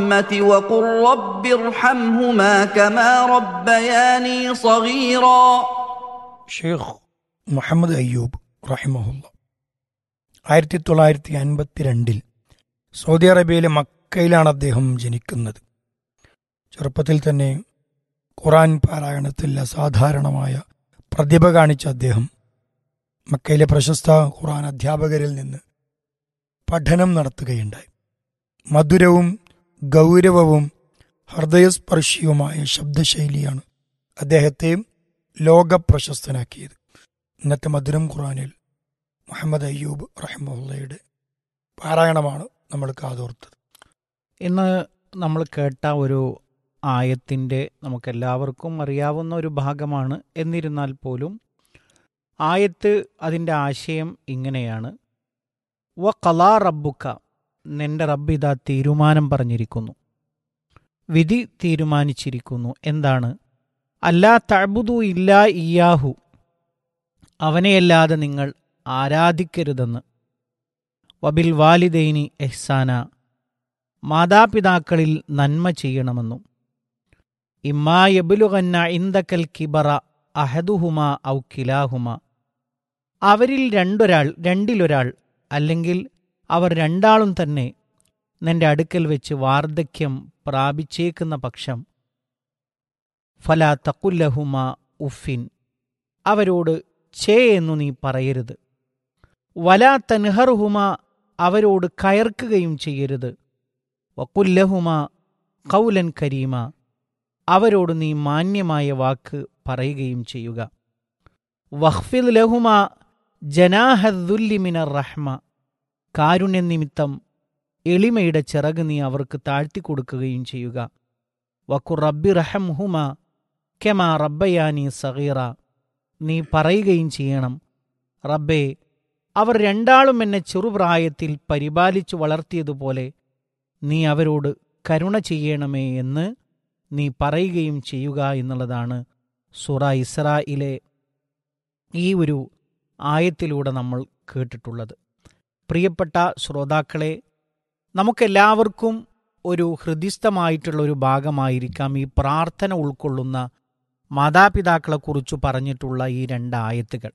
الرحمة وقل رب ارحمهما كما ربياني صغيرا ഷെയ്ഖ് മുഹമ്മദ് അയ്യൂബ് റഹിമഹുല്ല ആയിരത്തി തൊള്ളായിരത്തി അൻപത്തിരണ്ടിൽ സൗദി അറേബ്യയിലെ മക്കയിലാണ് അദ്ദേഹം ജനിക്കുന്നത് ചെറുപ്പത്തിൽ തന്നെ ഖുറാൻ പാരായണത്തിൽ അസാധാരണമായ പ്രതിഭ കാണിച്ച അദ്ദേഹം മക്കയിലെ പ്രശസ്ത ഖുറാൻ അധ്യാപകരിൽ നിന്ന് പഠനം നടത്തുകയുണ്ടായി മധുരവും ഗൗരവവും ഹൃദയസ്പർശിയുമായ ശബ്ദശൈലിയാണ് അദ്ദേഹത്തെ ലോകപ്രശസ്തനാക്കിയത് ഇന്നത്തെ മധുരം ഖുറാനിൽ മുഹമ്മദ് അയ്യൂബ് റഹിമുള്ളയുടെ പാരായണമാണ് നമ്മൾ കാതോർത്തത് ഇന്ന് നമ്മൾ കേട്ട ഒരു ആയത്തിൻ്റെ നമുക്കെല്ലാവർക്കും അറിയാവുന്ന ഒരു ഭാഗമാണ് എന്നിരുന്നാൽ പോലും ആയത്ത് അതിൻ്റെ ആശയം ഇങ്ങനെയാണ് വ കലാ റബ്ബുക്ക നിന്റെ റബ്ബ് ഇതാ തീരുമാനം പറഞ്ഞിരിക്കുന്നു വിധി തീരുമാനിച്ചിരിക്കുന്നു എന്താണ് അല്ലാ തഅബുദു ഇല്ലാ ഇയാഹു അവനെയല്ലാതെ നിങ്ങൾ ആരാധിക്കരുതെന്ന് വബിൽ വാലിദൈനി എഹ്സാന മാതാപിതാക്കളിൽ നന്മ ചെയ്യണമെന്നും ഇമ്മായബുലുഗന്ന ഇന്ദക്കൽ കിബറ അഹദുഹുമ ഔ കിലാഹുമ അവരിൽ രണ്ടൊരാൾ രണ്ടിലൊരാൾ അല്ലെങ്കിൽ അവർ രണ്ടാളും തന്നെ നിന്റെ അടുക്കൽ വെച്ച് വാർദ്ധക്യം പ്രാപിച്ചേക്കുന്ന പക്ഷം ഫല തക്കുല്ലഹുമ ഉഫിൻ അവരോട് ചേ എന്നു നീ പറയരുത് വല തൻഹർഹുമ അവരോട് കയർക്കുകയും ചെയ്യരുത് വക്കുല്ലഹുമ കൗലൻ കരീമ അവരോട് നീ മാന്യമായ വാക്ക് പറയുകയും ചെയ്യുക വഖ്ഫിദ് ലഹുമ ജനാഹദ്ദുല്ലിമിനർ റഹ്മ കാരുണ്യനിമിത്തം എളിമയുടെ ചിറക് നീ അവർക്ക് താഴ്ത്തിക്കൊടുക്കുകയും ചെയ്യുക വക്കു റബ്ബി റഹം ഹുമ കെമാ റബ്ബയാനി സഗീറ നീ പറയുകയും ചെയ്യണം റബ്ബേ അവർ രണ്ടാളും എന്നെ ചെറുപ്രായത്തിൽ പരിപാലിച്ചു വളർത്തിയതുപോലെ നീ അവരോട് കരുണ ചെയ്യണമേ എന്ന് നീ പറയുകയും ചെയ്യുക എന്നുള്ളതാണ് സുറ ഇസ്രായിലെ ഈ ഒരു ആയത്തിലൂടെ നമ്മൾ കേട്ടിട്ടുള്ളത് പ്രിയപ്പെട്ട ശ്രോതാക്കളെ നമുക്കെല്ലാവർക്കും ഒരു ഹൃദിസ്ഥമായിട്ടുള്ള ഒരു ഭാഗമായിരിക്കാം ഈ പ്രാർത്ഥന ഉൾക്കൊള്ളുന്ന മാതാപിതാക്കളെക്കുറിച്ച് പറഞ്ഞിട്ടുള്ള ഈ രണ്ട് ആയത്തുകൾ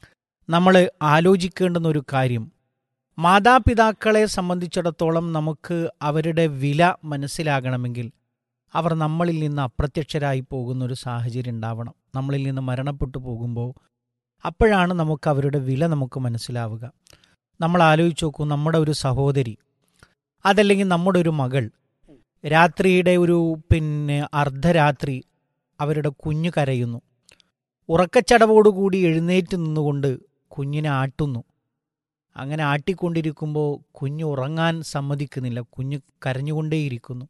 നമ്മൾ ആലോചിക്കേണ്ടുന്ന ഒരു കാര്യം മാതാപിതാക്കളെ സംബന്ധിച്ചിടത്തോളം നമുക്ക് അവരുടെ വില മനസ്സിലാകണമെങ്കിൽ അവർ നമ്മളിൽ നിന്ന് അപ്രത്യക്ഷരായി പോകുന്ന ഒരു സാഹചര്യം ഉണ്ടാവണം നമ്മളിൽ നിന്ന് മരണപ്പെട്ടു പോകുമ്പോൾ അപ്പോഴാണ് നമുക്ക് അവരുടെ വില നമുക്ക് മനസ്സിലാവുക നമ്മൾ ആലോചിച്ച് നോക്കൂ നമ്മുടെ ഒരു സഹോദരി അതല്ലെങ്കിൽ നമ്മുടെ ഒരു മകൾ രാത്രിയുടെ ഒരു പിന്നെ അർദ്ധരാത്രി അവരുടെ കുഞ്ഞ് കരയുന്നു ഉറക്കച്ചടവോടുകൂടി എഴുന്നേറ്റ് നിന്നുകൊണ്ട് കുഞ്ഞിനെ ആട്ടുന്നു അങ്ങനെ ആട്ടിക്കൊണ്ടിരിക്കുമ്പോൾ കുഞ്ഞ് ഉറങ്ങാൻ സമ്മതിക്കുന്നില്ല കുഞ്ഞ് കരഞ്ഞുകൊണ്ടേയിരിക്കുന്നു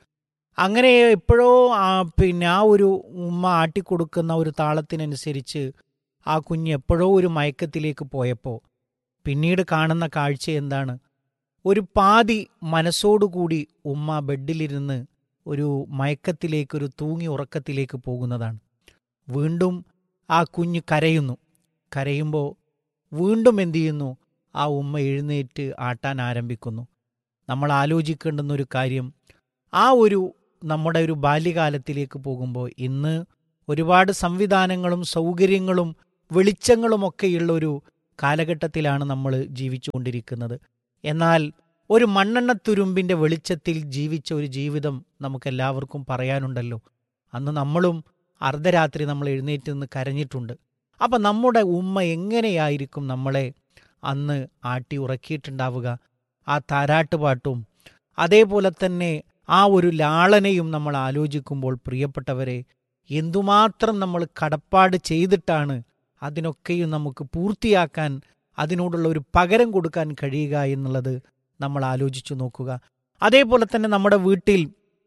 അങ്ങനെ എപ്പോഴോ ആ പിന്നെ ആ ഒരു ഉമ്മ ആട്ടിക്കൊടുക്കുന്ന ഒരു താളത്തിനനുസരിച്ച് ആ കുഞ്ഞ് എപ്പോഴോ ഒരു മയക്കത്തിലേക്ക് പോയപ്പോൾ പിന്നീട് കാണുന്ന കാഴ്ച എന്താണ് ഒരു പാതി മനസ്സോടുകൂടി ഉമ്മ ബെഡിലിരുന്ന് ഒരു മയക്കത്തിലേക്ക് ഒരു തൂങ്ങി ഉറക്കത്തിലേക്ക് പോകുന്നതാണ് വീണ്ടും ആ കുഞ്ഞ് കരയുന്നു കരയുമ്പോൾ വീണ്ടും എന്തു ചെയ്യുന്നു ആ ഉമ്മ എഴുന്നേറ്റ് ആട്ടാൻ ആരംഭിക്കുന്നു നമ്മൾ ആലോചിക്കേണ്ടുന്ന ഒരു കാര്യം ആ ഒരു നമ്മുടെ ഒരു ബാല്യകാലത്തിലേക്ക് പോകുമ്പോൾ ഇന്ന് ഒരുപാട് സംവിധാനങ്ങളും സൗകര്യങ്ങളും വെളിച്ചങ്ങളുമൊക്കെയുള്ള ഒരു കാലഘട്ടത്തിലാണ് നമ്മൾ ജീവിച്ചുകൊണ്ടിരിക്കുന്നത് എന്നാൽ ഒരു മണ്ണെണ്ണത്തുരുമ്പിൻ്റെ വെളിച്ചത്തിൽ ജീവിച്ച ഒരു ജീവിതം നമുക്കെല്ലാവർക്കും പറയാനുണ്ടല്ലോ അന്ന് നമ്മളും അർദ്ധരാത്രി നമ്മൾ എഴുന്നേറ്റ് നിന്ന് കരഞ്ഞിട്ടുണ്ട് അപ്പം നമ്മുടെ ഉമ്മ എങ്ങനെയായിരിക്കും നമ്മളെ അന്ന് ആട്ടി ഉറക്കിയിട്ടുണ്ടാവുക ആ താരാട്ടുപാട്ടും അതേപോലെ തന്നെ ആ ഒരു ലാളനയും നമ്മൾ ആലോചിക്കുമ്പോൾ പ്രിയപ്പെട്ടവരെ എന്തുമാത്രം നമ്മൾ കടപ്പാട് ചെയ്തിട്ടാണ് അതിനൊക്കെയും നമുക്ക് പൂർത്തിയാക്കാൻ അതിനോടുള്ള ഒരു പകരം കൊടുക്കാൻ കഴിയുക എന്നുള്ളത് നമ്മൾ ആലോചിച്ചു നോക്കുക അതേപോലെ തന്നെ നമ്മുടെ വീട്ടിൽ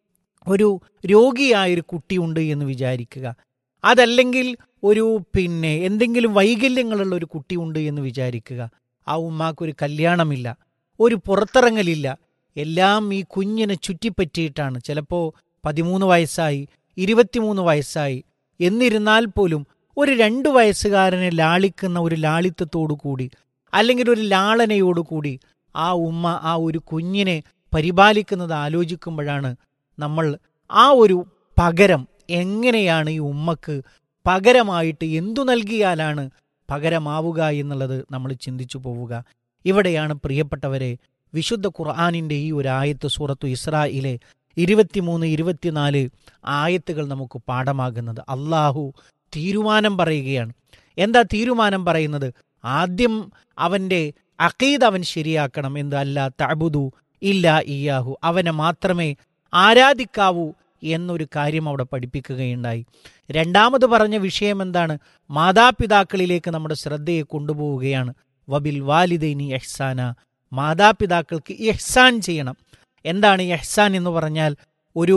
ഒരു രോഗിയായൊരു കുട്ടിയുണ്ട് എന്ന് വിചാരിക്കുക അതല്ലെങ്കിൽ ഒരു പിന്നെ എന്തെങ്കിലും വൈകല്യങ്ങളുള്ള ഒരു കുട്ടിയുണ്ട് എന്ന് വിചാരിക്കുക ആ ഉമ്മാക്കൊരു കല്യാണമില്ല ഒരു പുറത്തിറങ്ങലില്ല എല്ലാം ഈ കുഞ്ഞിനെ ചുറ്റിപ്പറ്റിയിട്ടാണ് ചിലപ്പോൾ പതിമൂന്ന് വയസ്സായി ഇരുപത്തിമൂന്ന് വയസ്സായി എന്നിരുന്നാൽ പോലും ഒരു രണ്ട് വയസ്സുകാരനെ ലാളിക്കുന്ന ഒരു ലാളിത്തത്തോടു കൂടി അല്ലെങ്കിൽ ഒരു ലാളനയോടുകൂടി ആ ഉമ്മ ആ ഒരു കുഞ്ഞിനെ പരിപാലിക്കുന്നത് ആലോചിക്കുമ്പോഴാണ് നമ്മൾ ആ ഒരു പകരം എങ്ങനെയാണ് ഈ ഉമ്മക്ക് പകരമായിട്ട് എന്തു നൽകിയാലാണ് പകരമാവുക എന്നുള്ളത് നമ്മൾ ചിന്തിച്ചു പോവുക ഇവിടെയാണ് പ്രിയപ്പെട്ടവരെ വിശുദ്ധ ഖുർആാനിൻ്റെ ഈ ഒരു ആയത്ത് സൂറത്തു ഇസ്രായിലെ ഇരുപത്തിമൂന്ന് ഇരുപത്തിനാല് ആയത്തുകൾ നമുക്ക് പാഠമാകുന്നത് അള്ളാഹു തീരുമാനം പറയുകയാണ് എന്താ തീരുമാനം പറയുന്നത് ആദ്യം അവൻ്റെ അഖീദ് അവൻ ശരിയാക്കണം എന്ത് അല്ല തഅബുദു ഇല്ല ഇയാഹു അവനെ മാത്രമേ ആരാധിക്കാവൂ എന്നൊരു കാര്യം അവിടെ പഠിപ്പിക്കുകയുണ്ടായി രണ്ടാമത് പറഞ്ഞ വിഷയം എന്താണ് മാതാപിതാക്കളിലേക്ക് നമ്മുടെ ശ്രദ്ധയെ കൊണ്ടുപോവുകയാണ് വബിൽ വാലിദൈനി എഹ്സാന മാതാപിതാക്കൾക്ക് ഇഹ്സാൻ ചെയ്യണം എന്താണ് ഇഹ്സാൻ എന്ന് പറഞ്ഞാൽ ഒരു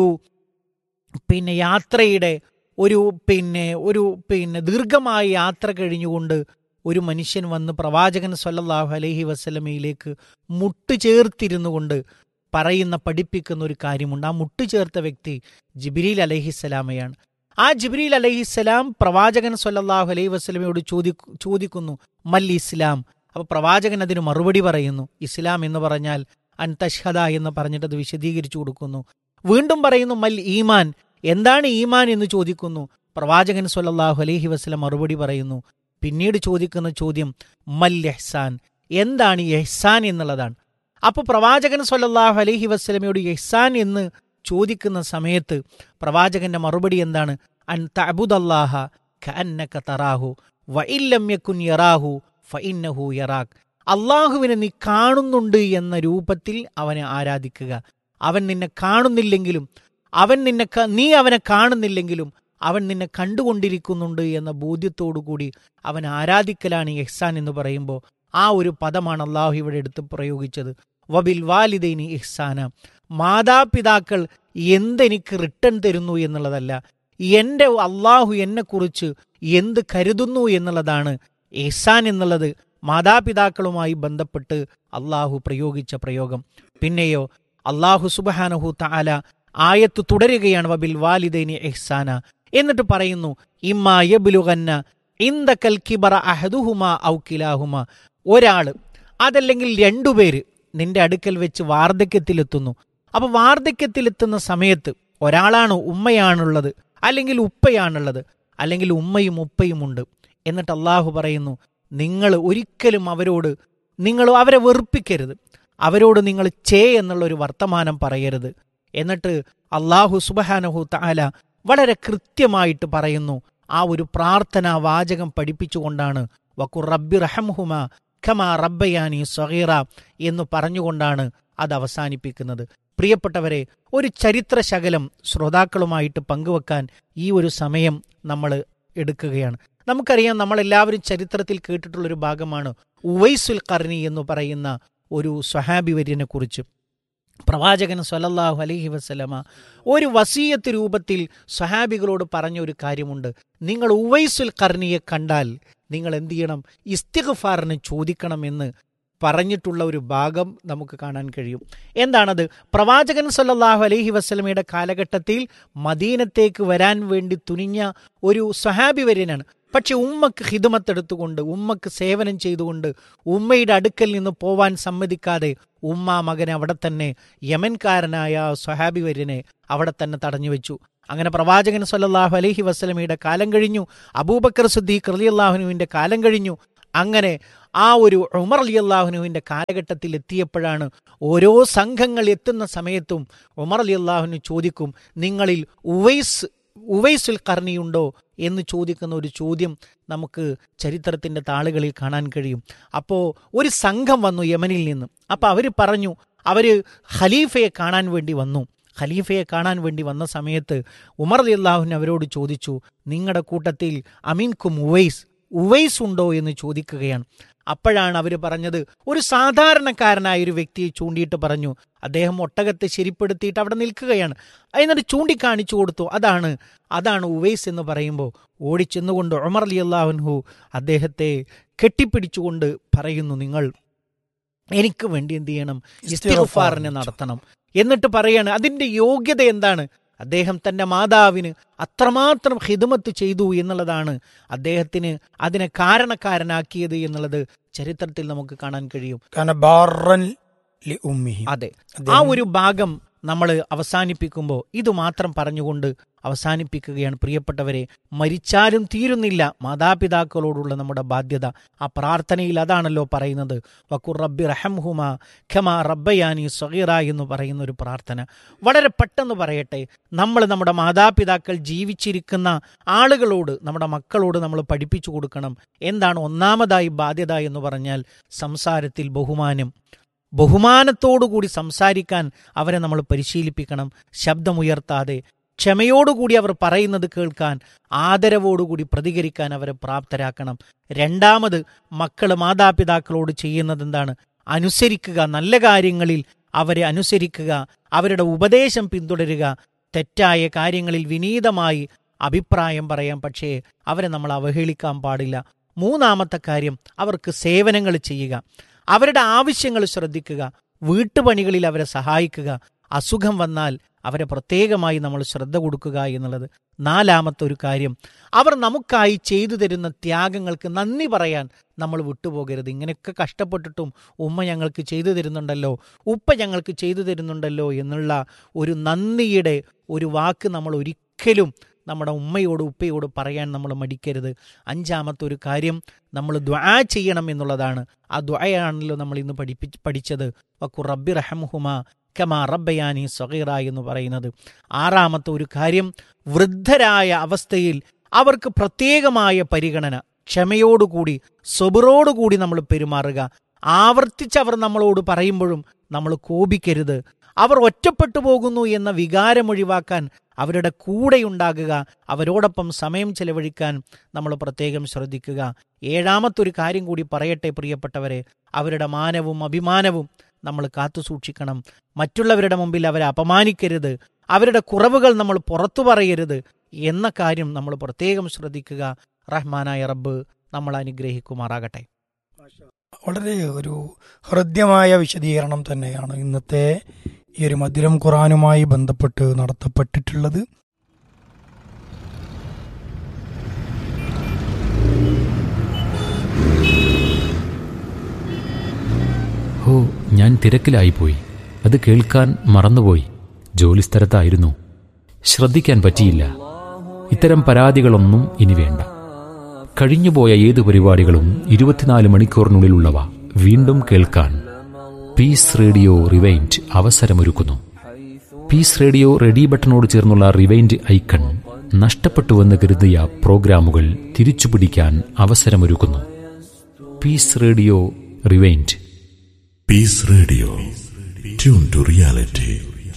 പിന്നെ യാത്രയുടെ ഒരു പിന്നെ ഒരു പിന്നെ ദീർഘമായ യാത്ര കഴിഞ്ഞുകൊണ്ട് ഒരു മനുഷ്യൻ വന്ന് പ്രവാചകൻ സല്ലല്ലാഹു അലൈഹി വസല്ലമയിലേക്ക് മുട്ട് ചേർത്തിരുന്നു കൊണ്ട് പറയുന്ന പഠിപ്പിക്കുന്ന ഒരു കാര്യമുണ്ട് ആ മുട്ട് ചേർത്ത വ്യക്തി ജിബിരിൽ അലഹിസ്സലാമയാണ് ആ ജിബ്രീൽ അലഹിസ്സലാം പ്രവാചകൻ സല്ലല്ലാഹു അലൈഹി വസല്ലമയോട് ചോദി ചോദിക്കുന്നു മൽ ഇസ്ലാം അപ്പോൾ പ്രവാചകൻ അതിന് മറുപടി പറയുന്നു ഇസ്ലാം എന്ന് പറഞ്ഞാൽ അൻ തഷ്ഹദ എന്ന് പറഞ്ഞിട്ട് അത് വിശദീകരിച്ചു കൊടുക്കുന്നു വീണ്ടും പറയുന്നു മൽ ഈമാൻ എന്താണ് ഈമാൻ എന്ന് ചോദിക്കുന്നു പ്രവാചകൻ സല്ലല്ലാഹു അലൈഹി വസല്ലം മറുപടി പറയുന്നു പിന്നീട് ചോദിക്കുന്ന ചോദ്യം മൽ എഹ്സാൻ എന്താണ് ഈ എഹ്സാൻ എന്നുള്ളതാണ് അപ്പോൾ പ്രവാചകൻ സല്ലല്ലാഹു അലൈഹി വസ്ലമയോട് എഹ്സാൻ എന്ന് ചോദിക്കുന്ന സമയത്ത് പ്രവാചകന്റെ മറുപടി എന്താണ് അൻ തഅബുദല്ലാഹ കഅന്നക തറാഹു വഇല്ലം യകുൻ യറാഹു ഫഇന്നഹു യറാക് അള്ളാഹുവിനെ നീ കാണുന്നുണ്ട് എന്ന രൂപത്തിൽ അവനെ ആരാധിക്കുക അവൻ നിന്നെ കാണുന്നില്ലെങ്കിലും അവൻ നിന്നെ ക- നീ അവനെ കാണുന്നില്ലെങ്കിലും അവൻ നിന്നെ കണ്ടുകൊണ്ടിരിക്കുന്നുണ്ട് എന്ന ബോധ്യത്തോടുകൂടി അവൻ ആരാധിക്കലാണ് ഈ ഇഹ്സാൻ എന്ന് പറയുമ്പോൾ ആ ഒരു പദമാണ് അള്ളാഹു ഇവിടെ എടുത്ത് പ്രയോഗിച്ചത് വബിൽ വാലിദൈനി ഇഹ്സാന മാതാപിതാക്കൾ എന്തെനിക്ക് റിട്ടേൺ തരുന്നു എന്നുള്ളതല്ല എൻ്റെ അള്ളാഹു എന്നെക്കുറിച്ച് എന്ത് കരുതുന്നു എന്നുള്ളതാണ് ഇഹ്സാൻ എന്നുള്ളത് മാതാപിതാക്കളുമായി ബന്ധപ്പെട്ട് അള്ളാഹു പ്രയോഗിച്ച പ്രയോഗം പിന്നെയോ അള്ളാഹു സുബഹാനഹു താല ആയത്ത് തുടരുകയാണ് വബിൽ വാലിദൈനി ഇഹ്സാന എന്നിട്ട് പറയുന്നു ഇമ്മാ യബ്ലുഗന്ന ഇന്ദകൽ കിബറ അഹദുഹുമ ഔ കിലാഹുമ ഒരാള് അതല്ലെങ്കിൽ രണ്ടുപേര് നിന്റെ അടുക്കൽ വെച്ച് വാർദ്ധക്യത്തിലെത്തുന്നു അപ്പൊ വാർദ്ധക്യത്തിലെത്തുന്ന സമയത്ത് ഒരാളാണ് ഉമ്മയാണുള്ളത് അല്ലെങ്കിൽ ഉപ്പയാണുള്ളത് അല്ലെങ്കിൽ ഉമ്മയും ഉപ്പയുമുണ്ട് എന്നിട്ട് അള്ളാഹു പറയുന്നു നിങ്ങൾ ഒരിക്കലും അവരോട് നിങ്ങൾ അവരെ വെറുപ്പിക്കരുത് അവരോട് നിങ്ങൾ ചേ എന്നുള്ള ഒരു വർത്തമാനം പറയരുത് എന്നിട്ട് അള്ളാഹു സുബഹാനഹു താല വളരെ കൃത്യമായിട്ട് പറയുന്നു ആ ഒരു പ്രാർത്ഥനാ വാചകം പഠിപ്പിച്ചുകൊണ്ടാണ് വക്കുർ റബ്ബി റഹംഹുമ ഖമാ റബ്ബയാനി സഹീറ എന്ന് പറഞ്ഞുകൊണ്ടാണ് അത് അവസാനിപ്പിക്കുന്നത് പ്രിയപ്പെട്ടവരെ ഒരു ചരിത്ര ശകലം ശ്രോതാക്കളുമായിട്ട് പങ്കുവെക്കാൻ ഈ ഒരു സമയം നമ്മൾ എടുക്കുകയാണ് നമുക്കറിയാം നമ്മളെല്ലാവരും ചരിത്രത്തിൽ കേട്ടിട്ടുള്ളൊരു ഭാഗമാണ് ഉവൈസുൽ കർണി എന്ന് പറയുന്ന ഒരു സ്വഹാബി വര്യനെ കുറിച്ച് പ്രവാചകൻ സ്വലല്ലാഹു അലൈഹി വസ്ലമ ഒരു വസീയത്ത് രൂപത്തിൽ സ്വഹാബികളോട് പറഞ്ഞ ഒരു കാര്യമുണ്ട് നിങ്ങൾ ഉവൈസുൽ കർണിയെ കണ്ടാൽ നിങ്ങൾ എന്ത് ചെയ്യണം ഇസ്തിഗ്ഫാറിന് ചോദിക്കണമെന്ന് പറഞ്ഞിട്ടുള്ള ഒരു ഭാഗം നമുക്ക് കാണാൻ കഴിയും എന്താണത് പ്രവാചകൻ സല്ലല്ലാഹു അലൈഹി വസ്ലമയുടെ കാലഘട്ടത്തിൽ മദീനത്തേക്ക് വരാൻ വേണ്ടി തുനിഞ്ഞ ഒരു സ്വഹാബി വര്യനാണ് പക്ഷെ ഉമ്മക്ക് ഹിദമത്തെടുത്തുകൊണ്ട് ഉമ്മക്ക് സേവനം ചെയ്തുകൊണ്ട് ഉമ്മയുടെ അടുക്കൽ നിന്ന് പോവാൻ സമ്മതിക്കാതെ ഉമ്മ മകനെ അവിടെ തന്നെ യമൻകാരനായ ആ സ്വഹാബി വര്യനെ അവിടെ തന്നെ തടഞ്ഞു വെച്ചു അങ്ങനെ പ്രവാചകൻ സല്ലല്ലാഹു അലൈഹി വസ്ലമയുടെ കാലം കഴിഞ്ഞു അബൂബക്കർ സുദ്ദീഖ് റളിയല്ലാഹുനുവിന്റെ കാലം കഴിഞ്ഞു അങ്ങനെ ആ ഒരു ഉമർ അലി അള്ളാഹുനുവിന്റെ കാലഘട്ടത്തിൽ എത്തിയപ്പോഴാണ് ഓരോ സംഘങ്ങൾ എത്തുന്ന സമയത്തും ഉമർ അലി അള്ളാഹുനു ചോദിക്കും നിങ്ങളിൽ ഉവൈസ് ഉവൈസുൽ കർണിയുണ്ടോ എന്ന് ചോദിക്കുന്ന ഒരു ചോദ്യം നമുക്ക് ചരിത്രത്തിന്റെ താളുകളിൽ കാണാൻ കഴിയും അപ്പോൾ ഒരു സംഘം വന്നു യമനിൽ നിന്ന് അപ്പോൾ അവർ പറഞ്ഞു അവർ ഖലീഫയെ കാണാൻ വേണ്ടി വന്നു ഖലീഫയെ കാണാൻ വേണ്ടി വന്ന സമയത്ത് ഉമർ അലി അള്ളാഹുൻ അവരോട് ചോദിച്ചു നിങ്ങളുടെ കൂട്ടത്തിൽ അമീൻകും ഉവൈസ് ഉവൈസ് ഉണ്ടോ എന്ന് ചോദിക്കുകയാണ് അപ്പോഴാണ് അവർ പറഞ്ഞത് ഒരു സാധാരണക്കാരനായ ഒരു വ്യക്തിയെ ചൂണ്ടിയിട്ട് പറഞ്ഞു അദ്ദേഹം ഒട്ടകത്തെ ശരിപ്പെടുത്തിയിട്ട് അവിടെ നിൽക്കുകയാണ് എന്നിട്ട് ചൂണ്ടിക്കാണിച്ചു കൊടുത്തു അതാണ് അതാണ് ഉവൈസ് എന്ന് പറയുമ്പോൾ ഓടിച്ചെന്നുകൊണ്ട് ഉമർ അലി അള്ളാഹുൻഹു അദ്ദേഹത്തെ കെട്ടിപ്പിടിച്ചുകൊണ്ട് പറയുന്നു നിങ്ങൾ എനിക്ക് വേണ്ടി എന്ത് ചെയ്യണം ഇസ്തിഗ്ഫാറിനെ നടത്തണം എന്നിട്ട് പറയാണ് അതിന്റെ യോഗ്യത എന്താണ് അദ്ദേഹം തന്റെ മാതാവിന് അത്രമാത്രം ഹിദമത്ത് ചെയ്തു എന്നുള്ളതാണ് അദ്ദേഹത്തിന് അതിനെ കാരണക്കാരനാക്കിയത് എന്നുള്ളത് ചരിത്രത്തിൽ നമുക്ക് കാണാൻ കഴിയും കാരണം ബാറൻ ലി ഉമ്മിഹി അതെ ആ ഒരു ഭാഗം നമ്മൾ അവസാനിപ്പിക്കുമ്പോൾ ഇത് മാത്രം പറഞ്ഞുകൊണ്ട് അവസാനിപ്പിക്കുകയാണ് പ്രിയപ്പെട്ടവരെ മരിച്ചാലും തീരുന്നില്ല മാതാപിതാക്കളോടുള്ള നമ്മുടെ ബാധ്യത ആ പ്രാർത്ഥനയിൽ അതാണല്ലോ പറയുന്നത് വക്കുർ റബ്ബി റഹംഹുമ ഖമ റബ്ബയാനി സഗീറ എന്ന് പറയുന്ന ഒരു പ്രാർത്ഥന വളരെ പെട്ടെന്ന് പറയട്ടെ നമ്മൾ നമ്മുടെ മാതാപിതാക്കൾ ജീവിച്ചിരിക്കുന്ന ആളുകളോട് നമ്മുടെ മക്കളോട് നമ്മൾ പഠിപ്പിച്ചു കൊടുക്കണം എന്താണ് ഒന്നാമതായി ബാധ്യത എന്ന് പറഞ്ഞാൽ സംസാരത്തിൽ ബഹുമാനം ബഹുമാനത്തോടുകൂടി സംസാരിക്കാൻ അവരെ നമ്മൾ പരിശീലിപ്പിക്കണം ശബ്ദമുയർത്താതെ ക്ഷമയോടുകൂടി അവർ പറയുന്നത് കേൾക്കാൻ ആദരവോടുകൂടി പ്രതികരിക്കാൻ അവരെ പ്രാപ്തരാക്കണം രണ്ടാമത് മക്കൾ മാതാപിതാക്കളോട് ചെയ്യുന്നത് എന്താണ് അനുസരിക്കുക നല്ല കാര്യങ്ങളിൽ അവരെ അനുസരിക്കുക അവരുടെ ഉപദേശം പിന്തുടരുക തെറ്റായ കാര്യങ്ങളിൽ വിനീതമായി അഭിപ്രായം പറയാം പക്ഷേ അവരെ നമ്മൾ അവഹേളിക്കാൻ പാടില്ല മൂന്നാമത്തെ കാര്യം അവർക്ക് സേവനങ്ങൾ ചെയ്യുക അവരുടെ ആവശ്യങ്ങൾ ശ്രദ്ധിക്കുക വീട്ടുപണികളിൽ അവരെ സഹായിക്കുക അസുഖം വന്നാൽ അവരെ പ്രത്യേകമായി നമ്മൾ ശ്രദ്ധ കൊടുക്കുക എന്നുള്ളത് നാലാമത്തെ ഒരു കാര്യം അവർ നമുക്കായി ചെയ്തു തരുന്ന ത്യാഗങ്ങൾക്ക് നന്ദി പറയാൻ നമ്മൾ വിട്ടുപോകരുത് ഇങ്ങനെയൊക്കെ കഷ്ടപ്പെട്ടിട്ടും ഉമ്മ ഞങ്ങൾക്ക് ചെയ്തു തരുന്നുണ്ടല്ലോ ഉപ്പ ഞങ്ങൾക്ക് ചെയ്തു തരുന്നുണ്ടല്ലോ എന്നുള്ള ഒരു നന്ദിയുടെ ഒരു വാക്ക് നമ്മൾ ഒരിക്കലും നമ്മുടെ ഉമ്മയോട് ഉപ്പയോട് പറയാൻ നമ്മൾ മടിക്കരുത് അഞ്ചാമത്തെ ഒരു കാര്യം നമ്മൾ ദ്വാ ചെയ്യണം എന്നുള്ളതാണ് ആ ദ്വയാണല്ലോ നമ്മൾ ഇന്ന് പഠിപ്പി പഠിച്ചത് വക്കു റബ്ബി റഹംഹുമ കമാ റബ്ബയാനി സഗീറ എന്ന് പറയുന്നത് ആറാമത്തെ ഒരു കാര്യം വൃദ്ധരായ അവസ്ഥയിൽ അവർക്ക് പ്രത്യേകമായ പരിഗണന ക്ഷമയോടുകൂടി സ്വബറോടുകൂടി നമ്മൾ പെരുമാറുക ആവർത്തിച്ച് അവർ നമ്മളോട് പറയുമ്പോഴും നമ്മൾ കോപിക്കരുത് അവർ ഒറ്റപ്പെട്ടു പോകുന്നു എന്ന വികാരം ഒഴിവാക്കാൻ അവരുടെ കൂടെയുണ്ടാകുക അവരോടൊപ്പം സമയം ചെലവഴിക്കാൻ നമ്മൾ പ്രത്യേകം ശ്രദ്ധിക്കുക ഏഴാമത്തൊരു കാര്യം കൂടി പറയട്ടെ പ്രിയപ്പെട്ടവരെ അവരുടെ മാനവും അഭിമാനവും നമ്മൾ കാത്തു സൂക്ഷിക്കണം മറ്റുള്ളവരുടെ മുമ്പിൽ അവരെ അപമാനിക്കരുത് അവരുടെ കുറവുകൾ നമ്മൾ പുറത്തു പറയരുത് എന്ന കാര്യം നമ്മൾ പ്രത്യേകം ശ്രദ്ധിക്കുക റഹ്മാനായ റബ്ബ് നമ്മൾ അനുഗ്രഹിക്കുമാറാകട്ടെ വളരെ ഒരു ഹൃദ്യമായ വിശദീകരണം തന്നെയാണ് ഇന്നത്തെ ഈ ഒരു മധുരം ഖുറാനുമായി ബന്ധപ്പെട്ട് നടത്തപ്പെട്ടിട്ടുള്ളത് ഹോ ഞാൻ തിരക്കിലായിപ്പോയി അത് കേൾക്കാൻ മറന്നുപോയി ജോലിസ്ഥലത്തായിരുന്നു ശ്രദ്ധിക്കാൻ പറ്റിയില്ല ഇത്തരം പരാതികളൊന്നും ഇനി വേണ്ട കഴിഞ്ഞുപോയ ഏത് പരിപാടികളും ഇരുപത്തിനാല് മണിക്കൂറിനുള്ളിലുള്ളവ വീണ്ടും കേൾക്കാൻ പീസ് റേഡിയോ റിവൈൻഡ് അവസരമൊരുക്കുന്നു പീസ് റേഡിയോ റെഡി ബട്ടണോട് ചേർന്നുള്ള റിവൈൻഡ് ഐക്കൺ നഷ്ടപ്പെട്ടുവെന്ന് കരുതിയ പ്രോഗ്രാമുകൾ തിരിച്ചുപിടിക്കാൻ അവസരമൊരുക്കുന്നു peace radio rewind Peace Radio. Tune to reality.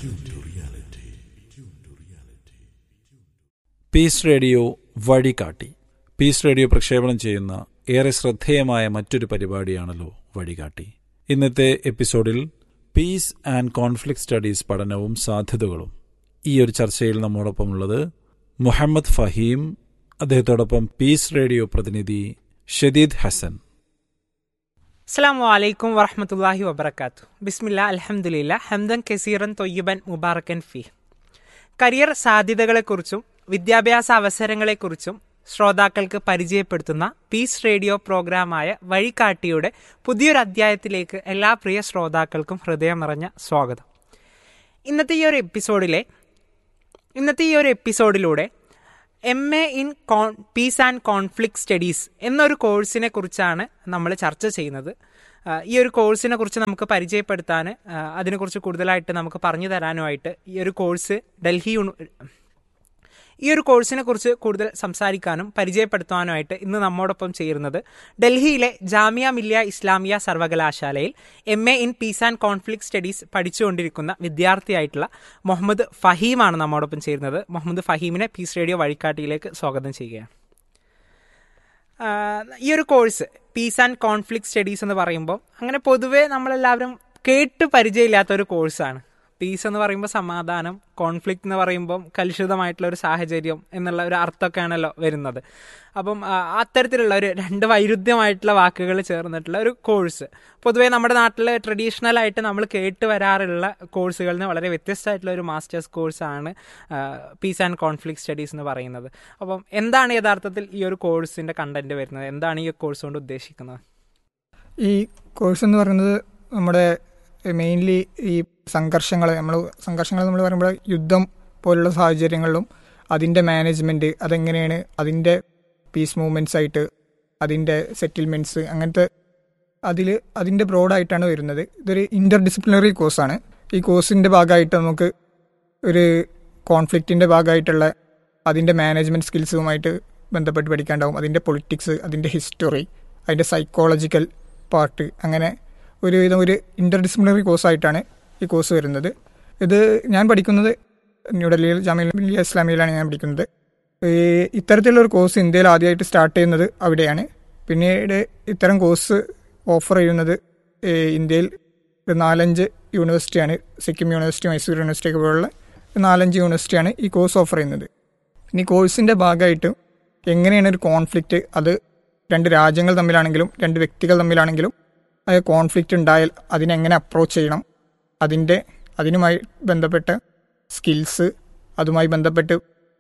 Peace radio വഴികാട്ടി പീസ് റേഡിയോ പ്രക്ഷേപണം ചെയ്യുന്ന ഏറെ ശ്രദ്ധേയമായ മറ്റൊരു പരിപാടിയാണല്ലോ വഴികാട്ടി ഇന്നത്തെ എപ്പിസോഡിൽ പീസ് ആൻഡ് കോൺഫ്ലിക്ട് സ്റ്റഡീസ് പഠനവും സാധ്യതകളും ഈ ഒരു ചർച്ചയിൽ നമ്മോടൊപ്പമുള്ളത് മുഹമ്മദ് ഫഹീം അദ്ദേഹത്തോടൊപ്പം പീസ് റേഡിയോ പ്രതിനിധി ഷദീദ് ഹസൻ അസ്സാം വലൈക്കും വറഹമത്തല്ലാഹി വബർക്കാത്തു ബിസ്മില്ല അലഹമുല്ല ഹംദൻ കസീറൻ തൊയ്യബൻ മുബാറക്കൻ ഫി കരിയർ സാധ്യതകളെക്കുറിച്ചും വിദ്യാഭ്യാസ അവസരങ്ങളെക്കുറിച്ചും ശ്രോതാക്കൾക്ക് പരിചയപ്പെടുത്തുന്ന പീസ് റേഡിയോ പ്രോഗ്രാമായ വഴികാട്ടിയുടെ പുതിയൊരു അധ്യായത്തിലേക്ക് എല്ലാ പ്രിയ ശ്രോതാക്കൾക്കും ഹൃദയം നിറഞ്ഞ സ്വാഗതം ഇന്നത്തെ ഈ ഒരു എപ്പിസോഡിലെ ഇന്നത്തെ ഈ ഒരു എപ്പിസോഡിലൂടെ M A in con peace and conflict studies എന്നൊരു കോഴ്സിനെ കുറിച്ചാണ് നമ്മൾ ചർച്ച ചെയ്യുന്നത് ആ, ഈ ഒരു കോഴ്സിനെ കുറിച്ച് നമുക്ക് പരിചയപ്പെടുത്താൻ ആ, അതിനെക്കുറിച്ച് കൂടുതലായിട്ട് നമുക്ക് പറഞ്ഞു തരാനുമായിട്ട് ഈ ഒരു കോഴ്സ് ഡൽഹി യൂണി ഈ ഒരു കോഴ്സിനെ കുറിച്ച് കൂടുതൽ സംസാരിക്കാനും പരിചയപ്പെടുത്താനുമായിട്ട് ഇന്ന് നമ്മോടൊപ്പം ചേരുന്നത് ഡൽഹിയിലെ ജാമിയ മില്ലിയ ഇസ്ലാമിയ സർവകലാശാലയിൽ M A in peace and conflict studies പഠിച്ചുകൊണ്ടിരിക്കുന്ന വിദ്യാർത്ഥിയായിട്ടുള്ള മുഹമ്മദ് ഫഹീമാണ് നമ്മോടൊപ്പം ചേരുന്നത് മുഹമ്മദ് ഫഹീമിനെ പീസ് റേഡിയോ വഴിക്കാട്ടിയിലേക്ക് സ്വാഗതം ചെയ്യുകയാണ് ആ, ഈ ഒരു course peace and conflict studies എന്ന് പറയുമ്പോൾ അങ്ങനെ പൊതുവേ നമ്മളെല്ലാവരും കേട്ട് പരിചയമില്ലാത്ത ഒരു കോഴ്സാണ് പീസ് എന്ന് പറയുമ്പോൾ സമാധാനം കോൺഫ്ലിക്റ്റ് എന്ന് പറയുമ്പോൾ കലുഷിതമായിട്ടുള്ള ഒരു സാഹചര്യം എന്നുള്ള ഒരു അർത്ഥമൊക്കെയാണല്ലോ വരുന്നത് അപ്പം ആ, അത്തരത്തിലുള്ള ഒരു രണ്ട് വൈരുദ്ധ്യമായിട്ടുള്ള വാക്കുകൾ ചേർന്നിട്ടുള്ള ഒരു കോഴ്സ് പൊതുവേ നമ്മുടെ നാട്ടിൽ ട്രഡീഷണൽ ആയിട്ട് നമ്മൾ കേട്ട് വരാറുള്ള കോഴ്സുകളിൽ നിന്ന് വളരെ വ്യത്യസ്തമായിട്ടുള്ള ഒരു മാസ്റ്റേഴ്സ് കോഴ്സാണ് പീസ് ആൻഡ് കോൺഫ്ലിക്ട് സ്റ്റഡീസ് എന്ന് പറയുന്നത് അപ്പം എന്താണ് യഥാർത്ഥത്തിൽ ഈ ഒരു കോഴ്സിന്റെ കണ്ടന്റ് വരുന്നത് എന്താണ് ഈ കോഴ്സ് കൊണ്ട് ഉദ്ദേശിക്കുന്നത് ഈ കോഴ്സ് എന്ന് പറയുന്നത് നമ്മുടെ മെയിൻലി ഈ സംഘർഷങ്ങൾ നമ്മൾ സംഘർഷങ്ങൾ നമ്മൾ പറയുമ്പോൾ യുദ്ധം പോലുള്ള സാഹചര്യങ്ങളിലും അതിൻ്റെ മാനേജ്മെൻറ്റ് അതെങ്ങനെയാണ് അതിൻ്റെ പീസ് മൂവ്മെൻറ്റ്സ് ആയിട്ട് അതിൻ്റെ സെറ്റിൽമെൻറ്റ്സ് അങ്ങനത്തെ അതിൽ അതിൻ്റെ ബ്രോഡായിട്ടാണ് വരുന്നത് ഇതൊരു ഇൻ്റർ ഡിസിപ്ലിനറി കോഴ്സാണ് ഈ കോഴ്സിൻ്റെ ഭാഗമായിട്ട് നമുക്ക് ഒരു കോൺഫ്ലിക്റ്റിൻ്റെ ഭാഗമായിട്ടുള്ള അതിൻ്റെ മാനേജ്മെൻറ്റ് സ്കിൽസുമായിട്ട് ബന്ധപ്പെട്ട് പഠിക്കാണ്ടാവും അതിൻ്റെ പൊളിറ്റിക്സ് അതിൻ്റെ ഹിസ്റ്ററി അതിൻ്റെ സൈക്കോളജിക്കൽ പാർട്ട് അങ്ങനെ ഒരുവിധം ഒരു ഇൻ്റർ ഡിസിപ്ലിനറി കോഴ്സായിട്ടാണ് ഈ കോഴ്സ് വരുന്നത് ഇത് ഞാൻ പഠിക്കുന്നത് ന്യൂഡൽഹിയിൽ ജാമ്യ മില്ലിയ ഇസ്ലാമിയിലാണ് ഞാൻ പഠിക്കുന്നത് ഈ ഇത്തരത്തിലുള്ള ഒരു കോഴ്സ് ഇന്ത്യയിൽ ആദ്യമായിട്ട് സ്റ്റാർട്ട് ചെയ്യുന്നത് അവിടെയാണ് പിന്നീട് ഇത്തരം കോഴ്സ് ഓഫർ ചെയ്യുന്നത് ഈ ഇന്ത്യയിൽ ഒരു നാലഞ്ച് യൂണിവേഴ്സിറ്റിയാണ് സിക്കിം യൂണിവേഴ്സിറ്റി മൈസൂർ യൂണിവേഴ്സിറ്റി ഒക്കെ പോലുള്ള ഒരു നാലഞ്ച് യൂണിവേഴ്സിറ്റിയാണ് ഈ കോഴ്സ് ഓഫർ ചെയ്യുന്നത് ഇനി കോഴ്സിൻ്റെ ഭാഗമായിട്ട് എങ്ങനെയാണ് ഒരു കോൺഫ്ലിക്റ്റ് അത് രണ്ട് രാജ്യങ്ങൾ തമ്മിലാണെങ്കിലും രണ്ട് വ്യക്തികൾ തമ്മിലാണെങ്കിലും അത് കോൺഫ്ലിക്റ്റ് ഉണ്ടായാൽ അതിനെങ്ങനെ അപ്രോച്ച് ചെയ്യണം അതിൻ്റെ അതിനുമായി ബന്ധപ്പെട്ട സ്കിൽസ് അതുമായി ബന്ധപ്പെട്ട്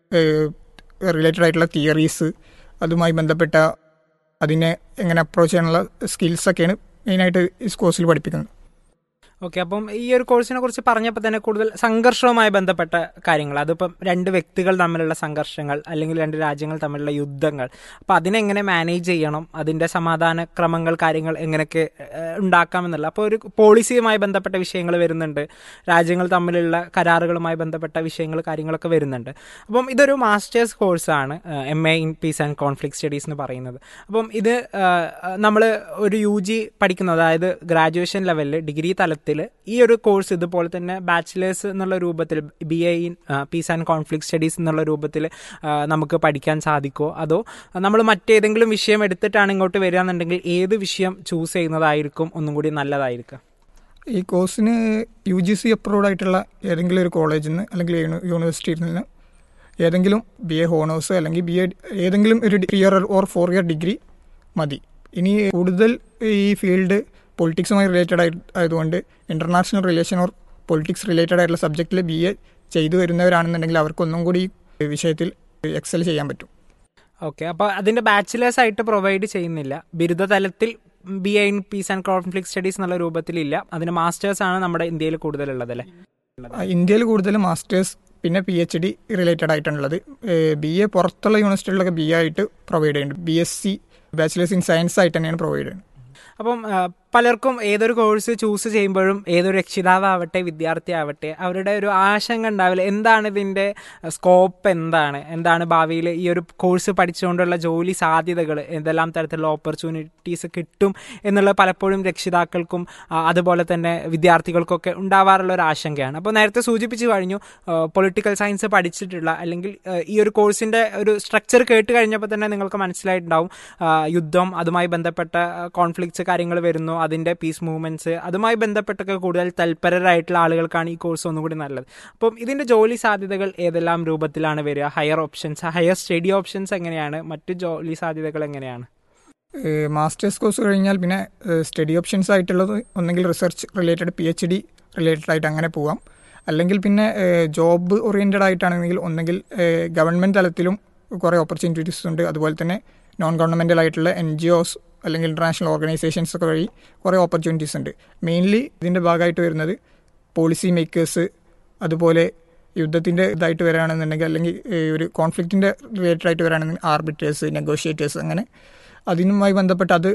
റിലേറ്റഡ് ആയിട്ടുള്ള തിയറീസ് അതുമായി ബന്ധപ്പെട്ട അതിനെ എങ്ങനെ അപ്രോച്ച് ചെയ്യാനുള്ള സ്കിൽസൊക്കെയാണ് മെയിനായിട്ട് ഈ കോഴ്സിൽ പഠിപ്പിക്കുന്നത് ഓക്കെ അപ്പം ഈ ഒരു കോഴ്സിനെ കുറിച്ച് പറഞ്ഞപ്പോൾ തന്നെ കൂടുതൽ സംഘർഷവുമായി ബന്ധപ്പെട്ട കാര്യങ്ങൾ അതിപ്പം രണ്ട് വ്യക്തികൾ തമ്മിലുള്ള സംഘർഷങ്ങൾ അല്ലെങ്കിൽ രണ്ട് രാജ്യങ്ങൾ തമ്മിലുള്ള യുദ്ധങ്ങൾ അപ്പം അതിനെങ്ങനെ മാനേജ് ചെയ്യണം അതിൻ്റെ സമാധാന ക്രമങ്ങൾ കാര്യങ്ങൾ എങ്ങനെയൊക്കെ ഏഹ്, ഉണ്ടാക്കാമെന്നുള്ള അപ്പോൾ ഒരു പോളിസിയുമായി ബന്ധപ്പെട്ട വിഷയങ്ങൾ വരുന്നുണ്ട് രാജ്യങ്ങൾ തമ്മിലുള്ള കരാറുകളുമായി ബന്ധപ്പെട്ട വിഷയങ്ങൾ കാര്യങ്ങളൊക്കെ വരുന്നുണ്ട് അപ്പം ഇതൊരു മാസ്റ്റേഴ്സ് കോഴ്സാണ് M A in peace and conflict studies എന്ന് പറയുന്നത് അപ്പം ഇത് നമ്മൾ ഒരു യു ജി പഠിക്കുന്നത് അതായത് ഗ്രാജുവേഷൻ ലെവലിൽ ഡിഗ്രി തലത്തിൽ ഈ ഒരു കോഴ്സ് ഇതുപോലെ തന്നെ ബാച്ചിലേഴ്സ് എന്നുള്ള രൂപത്തിൽ B A in peace and conflict studies എന്നുള്ള രൂപത്തിൽ നമുക്ക് പഠിക്കാൻ സാധിക്കുമോ അതോ നമ്മൾ മറ്റേതെങ്കിലും വിഷയം എടുത്തിട്ടാണ് ഇങ്ങോട്ട് വരിക എന്നുണ്ടെങ്കിൽ ഏത് വിഷയം ചൂസ് ചെയ്യുന്നതായിരിക്കും ഒന്നും കൂടി നല്ലതായിരിക്കും ഈ കോഴ്സിന് യു ജി സി അപ്രൂവ്ഡ് ആയിട്ടുള്ള ഏതെങ്കിലും ഒരു കോളേജിൽ നിന്ന് അല്ലെങ്കിൽ യൂണി- യൂണിവേഴ്സിറ്റിയിൽ നിന്ന് ഏതെങ്കിലും ബി എ ഹോണേഴ്സ് അല്ലെങ്കിൽ ബി എ ഏതെങ്കിലും ഒരു three year or four year degree മതി ഇനി കൂടുതൽ ഈ ഫീൽഡ് പൊളിറ്റിക്സുമായി റിലേറ്റഡ് ആയി ആയതുകൊണ്ട് international relation or politics related ആയിട്ടുള്ള സബ്ജക്റ്റിൽ ബി എ ചെയ്തു വരുന്നവരാണെന്നുണ്ടെങ്കിൽ അവർക്കൊന്നും കൂടി ഈ വിഷയത്തിൽ എക്സൽ ചെയ്യാൻ പറ്റും ഓക്കെ അപ്പോൾ അതിൻ്റെ ബാച്ചിലേഴ്സ് ആയിട്ട് പ്രൊവൈഡ് ചെയ്യുന്നില്ല ബിരുദതലത്തിൽ B A in peace and conflict studies എന്നുള്ള രൂപത്തിലില്ല അതിന് മാസ്റ്റേഴ്സ് ആണ് നമ്മുടെ ഇന്ത്യയിൽ കൂടുതലുള്ളത് അല്ലേ ആ, ഇന്ത്യയിൽ കൂടുതൽ മാസ്റ്റേഴ്സ് പിന്നെ പി എച്ച് ഡി റിലേറ്റഡ് ആയിട്ടുള്ളത് ബി എ പുറത്തുള്ള യൂണിവേഴ്സിറ്റികളിലൊക്കെ ബി എ ആയിട്ട് പ്രൊവൈഡ് ചെയ്യുന്നുണ്ട് B S C bachelors in science ആയിട്ട് തന്നെയാണ് പ്രൊവൈഡ് ചെയ്യുന്നത് അപ്പം ആ, പലർക്കും ഏതൊരു കോഴ്സ് ചൂസ് ചെയ്യുമ്പോഴും ഏതൊരു രക്ഷിതാവാവട്ടെ വിദ്യാർത്ഥി ആവട്ടെ അവരുടെ ഒരു ആശങ്ക ഉണ്ടാവില്ല എന്താണ് ഇതിൻ്റെ സ്കോപ്പ് എന്താണ് എന്താണ് ഭാവിയിൽ ഈ ഒരു കോഴ്സ് പഠിച്ചുകൊണ്ടുള്ള ജോലി സാധ്യതകൾ എന്തെല്ലാം തരത്തിലുള്ള ഓപ്പർച്യൂണിറ്റീസ് കിട്ടും എന്നുള്ളത് പലപ്പോഴും രക്ഷിതാക്കൾക്കും ആ, അതുപോലെ തന്നെ വിദ്യാർത്ഥികൾക്കൊക്കെ ഉണ്ടാവാറുള്ള ഒരു ആശങ്കയാണ് അപ്പോൾ നേരത്തെ സൂചിപ്പിച്ചു കഴിഞ്ഞു പൊളിറ്റിക്കൽ സയൻസ് പഠിച്ചിട്ടുള്ള അല്ലെങ്കിൽ ആ, ഈ ഒരു കോഴ്സിൻ്റെ ഒരു സ്ട്രക്ചർ കേട്ട് കഴിഞ്ഞപ്പോൾ തന്നെ നിങ്ങൾക്ക് മനസ്സിലായിട്ടുണ്ടാവും ആ, യുദ്ധം അതുമായി ബന്ധപ്പെട്ട കോൺഫ്ലിക്ട്സ് കാര്യങ്ങൾ വരുന്നു അതിൻ്റെ പീസ് മൂവ്മെൻറ്റ്സ് അതുമായി ബന്ധപ്പെട്ടൊക്കെ കൂടുതൽ തൽപരരായിട്ടുള്ള ആളുകൾക്കാണ് ഈ കോഴ്സ് ഒന്നും കൂടി നല്ലത് അപ്പം ഇതിൻ്റെ ജോലി സാധ്യതകൾ ഏതെല്ലാം രൂപത്തിലാണ് വരിക higher options higher study options എങ്ങനെയാണ് മറ്റു ജോലി സാധ്യതകൾ എങ്ങനെയാണ് മാസ്റ്റേഴ്സ് കോഴ്സ് കഴിഞ്ഞാൽ പിന്നെ സ്റ്റഡി ഓപ്ഷൻസ് ആയിട്ടുള്ളത് ഒന്നെങ്കിൽ research related P H D related ആയിട്ട് അങ്ങനെ പോവാം അല്ലെങ്കിൽ പിന്നെ ജോബ് ഓറിയൻറ്റഡ് ആയിട്ടാണെങ്കിൽ ഒന്നെങ്കിൽ ഗവൺമെൻറ് തലത്തിലും കുറേ ഓപ്പർച്യൂണിറ്റീസ് ഉണ്ട് അതുപോലെ തന്നെ നോൺ ഗവൺമെൻറ്റൽ ആയിട്ടുള്ള എൻ ജി ഒസ് അല്ലെങ്കിൽ ഇൻ്റർനാഷണൽ ഓർഗനൈസേഷൻസ് ഒക്കെ വഴി കുറേ ഓപ്പർച്യൂണിറ്റീസ് ഉണ്ട് മെയിൻലി ഇതിൻ്റെ ഭാഗമായിട്ട് വരുന്നത് പോളിസി മേക്കേഴ്സ് അതുപോലെ യുദ്ധത്തിൻ്റെ ഇതായിട്ട് വരികയാണെന്നുണ്ടെങ്കിൽ അല്ലെങ്കിൽ ഏഹ്, ഒരു കോൺഫ്ലിക്റ്റിൻ്റെ റിലേറ്റഡ് ആയിട്ട് വരികയാണെങ്കിൽ ആർബിറ്റേഴ്സ് നെഗോഷിയേറ്റേഴ്സ് അങ്ങനെ അതിനുമായി ബന്ധപ്പെട്ട് അത്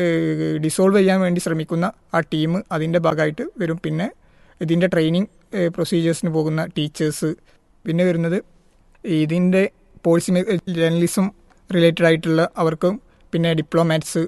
ഡിസോൾവ് ചെയ്യാൻ വേണ്ടി ശ്രമിക്കുന്ന ആ ടീം അതിൻ്റെ ഭാഗമായിട്ട് വരും പിന്നെ ഇതിൻ്റെ ട്രെയിനിങ് പ്രൊസീജിയേഴ്സിന് പോകുന്ന ടീച്ചേഴ്സ് പിന്നെ വരുന്നത് ഇതിൻ്റെ പോളിസി ജേർണലിസം റിലേറ്റഡ് ആയിട്ടുള്ള അവർക്കും പിന്നെ ഡിപ്ലോമാറ്റ്സ്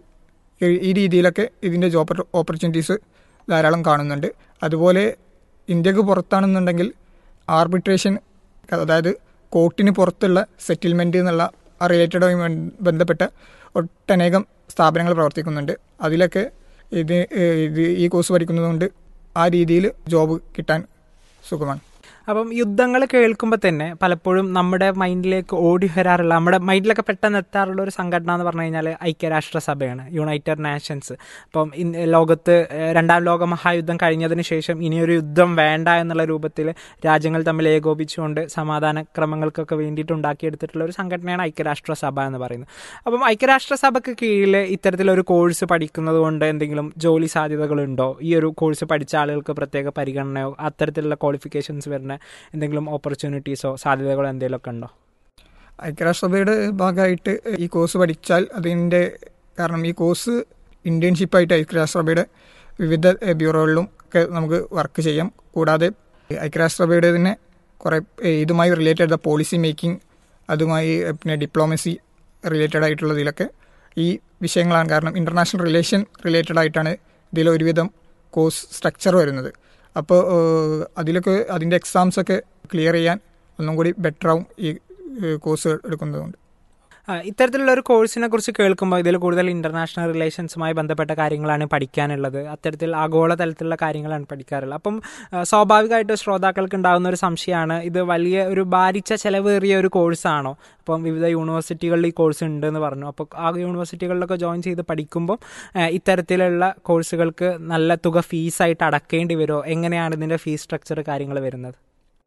ഈ രീതിയിലൊക്കെ ഇതിൻ്റെ ജോബ് ഓപ്പർച്യൂണിറ്റീസ് ധാരാളം കാണുന്നുണ്ട് അതുപോലെ ഇന്ത്യക്ക് പുറത്താണെന്നുണ്ടെങ്കിൽ ആർബിട്രേഷൻ അതായത് കോർട്ടിന് പുറത്തുള്ള സെറ്റിൽമെൻറ്റ് എന്നുള്ള ആ റിലേറ്റഡുമായി ബന്ധപ്പെട്ട ഒട്ടനേകം സ്ഥാപനങ്ങൾ പ്രവർത്തിക്കുന്നുണ്ട് അതിലൊക്കെ ഇത് ഏഹ് ഇത് ഈ കോഴ്സ് പഠിക്കുന്നതുകൊണ്ട് ആ രീതിയിൽ ജോബ് കിട്ടാൻ സുഖമാണ് അപ്പം യുദ്ധങ്ങൾ കേൾക്കുമ്പോൾ തന്നെ പലപ്പോഴും നമ്മുടെ മൈൻഡിലേക്ക് ഓടി വരാറുള്ള നമ്മുടെ മൈൻഡിലൊക്കെ പെട്ടെന്ന് എത്താറുള്ള ഒരു സംഘടന എന്ന് പറഞ്ഞു കഴിഞ്ഞാൽ ഐക്യരാഷ്ട്രസഭയാണ് യുണൈറ്റഡ് നാഷൻസ് അപ്പം ഇന്ന് ലോകത്ത് ഏഹ്, രണ്ടാം ലോക മഹായുദ്ധം കഴിഞ്ഞതിന് ശേഷം ഇനിയൊരു യുദ്ധം വേണ്ട എന്നുള്ള രൂപത്തിൽ രാജ്യങ്ങൾ തമ്മിൽ ഏകോപിച്ചുകൊണ്ട് സമാധാന ക്രമങ്ങൾക്കൊക്കെ വേണ്ടിയിട്ട് ഉണ്ടാക്കിയെടുത്തിട്ടുള്ള ഒരു സംഘടനയാണ് ഐക്യരാഷ്ട്രസഭ എന്ന് പറയുന്നത് അപ്പം ഐക്യരാഷ്ട്രസഭയ്ക്ക് കീഴിൽ ഇത്തരത്തിലൊരു കോഴ്സ് പഠിക്കുന്നത് കൊണ്ട് എന്തെങ്കിലും ജോലി സാധ്യതകളുണ്ടോ ഈ ഒരു കോഴ്സ് പഠിച്ച ആളുകൾക്ക് പ്രത്യേക പരിഗണനയോ അത്തരത്തിലുള്ള ക്വാളിഫിക്കേഷൻസ് വരുന്ന എന്തെങ്കിലും ഓപ്പർച്യൂണിറ്റീസോ സാധ്യതകളോ എന്തെങ്കിലുമൊക്കെ ഉണ്ടോ ഐക്യരാഷ്ട്രസഭയുടെ ഭാഗമായിട്ട് ഈ കോഴ്സ് പഠിച്ചാൽ അതിൻ്റെ കാരണം ഈ കോഴ്സ് ഇന്റേൺഷിപ്പായിട്ട് ഐക്യരാഷ്ട്രസഭയുടെ വിവിധ എഹ്, ബ്യൂറോകളിലും ഒക്കെ നമുക്ക് വർക്ക് ചെയ്യാം കൂടാതെ ഐക്യരാഷ്ട്രസഭയുടെ തന്നെ കുറേ എഹ്, ഇതുമായി റിലേറ്റഡ് പോളിസി മേക്കിംഗ് അതുമായി എഹ്, പിന്നെ ഡിപ്ലോമസി റിലേറ്റഡ് ആയിട്ടുള്ളതിലൊക്കെ ഈ വിഷയങ്ങളാണ് കാരണം ഇൻ്റർനാഷണൽ റിലേഷൻ റിലേറ്റഡ് ആയിട്ടാണ് ഇതിൽ ഒരുവിധം കോഴ്സ് സ്ട്രക്ചർ വരുന്നത് അപ്പോൾ അതിലൊക്കെ അതിൻ്റെ എക്സാംസ് ഒക്കെ ക്ലിയർ ചെയ്യാൻ ഒന്നും കൂടി ബെറ്റർ ആവും ഈ കോഴ്സ് എടുക്കുന്നതുകൊണ്ട് ആ, ഇത്തരത്തിലുള്ള ഒരു കോഴ്സിനെ കുറിച്ച് കേൾക്കുമ്പോൾ ഇതിൽ കൂടുതൽ ഇന്റർനാഷണൽ റിലേഷൻസുമായി ബന്ധപ്പെട്ട കാര്യങ്ങളാണ് പഠിക്കാനുള്ളത് അത്തരത്തിൽ ആഗോള തലത്തിലുള്ള കാര്യങ്ങളാണ് പഠിക്കാറുള്ളത് അപ്പം ആ, സ്വാഭാവികമായിട്ട് ശ്രോതാക്കൾക്ക് ഉണ്ടാകുന്ന ഒരു സംശയമാണ് ഇത് വലിയ ഒരു ഭാരിച്ച ചെലവേറിയ ഒരു കോഴ്സാണോ അപ്പം വിവിധ യൂണിവേഴ്സിറ്റികളിൽ ഈ കോഴ്സ് ഉണ്ട് എന്ന് പറഞ്ഞു അപ്പോൾ ആ യൂണിവേഴ്സിറ്റികളിലൊക്കെ ജോയിൻ ചെയ്ത് പഠിക്കുമ്പോൾ ആ, ഇത്തരത്തിലുള്ള കോഴ്സുകൾക്ക് നല്ല തുക ഫീസായിട്ട് അടക്കേണ്ടി വരുമോ എങ്ങനെയാണ് ഇതിൻ്റെ ഫീസ് സ്ട്രക്ചർ കാര്യങ്ങൾ വരുന്നത്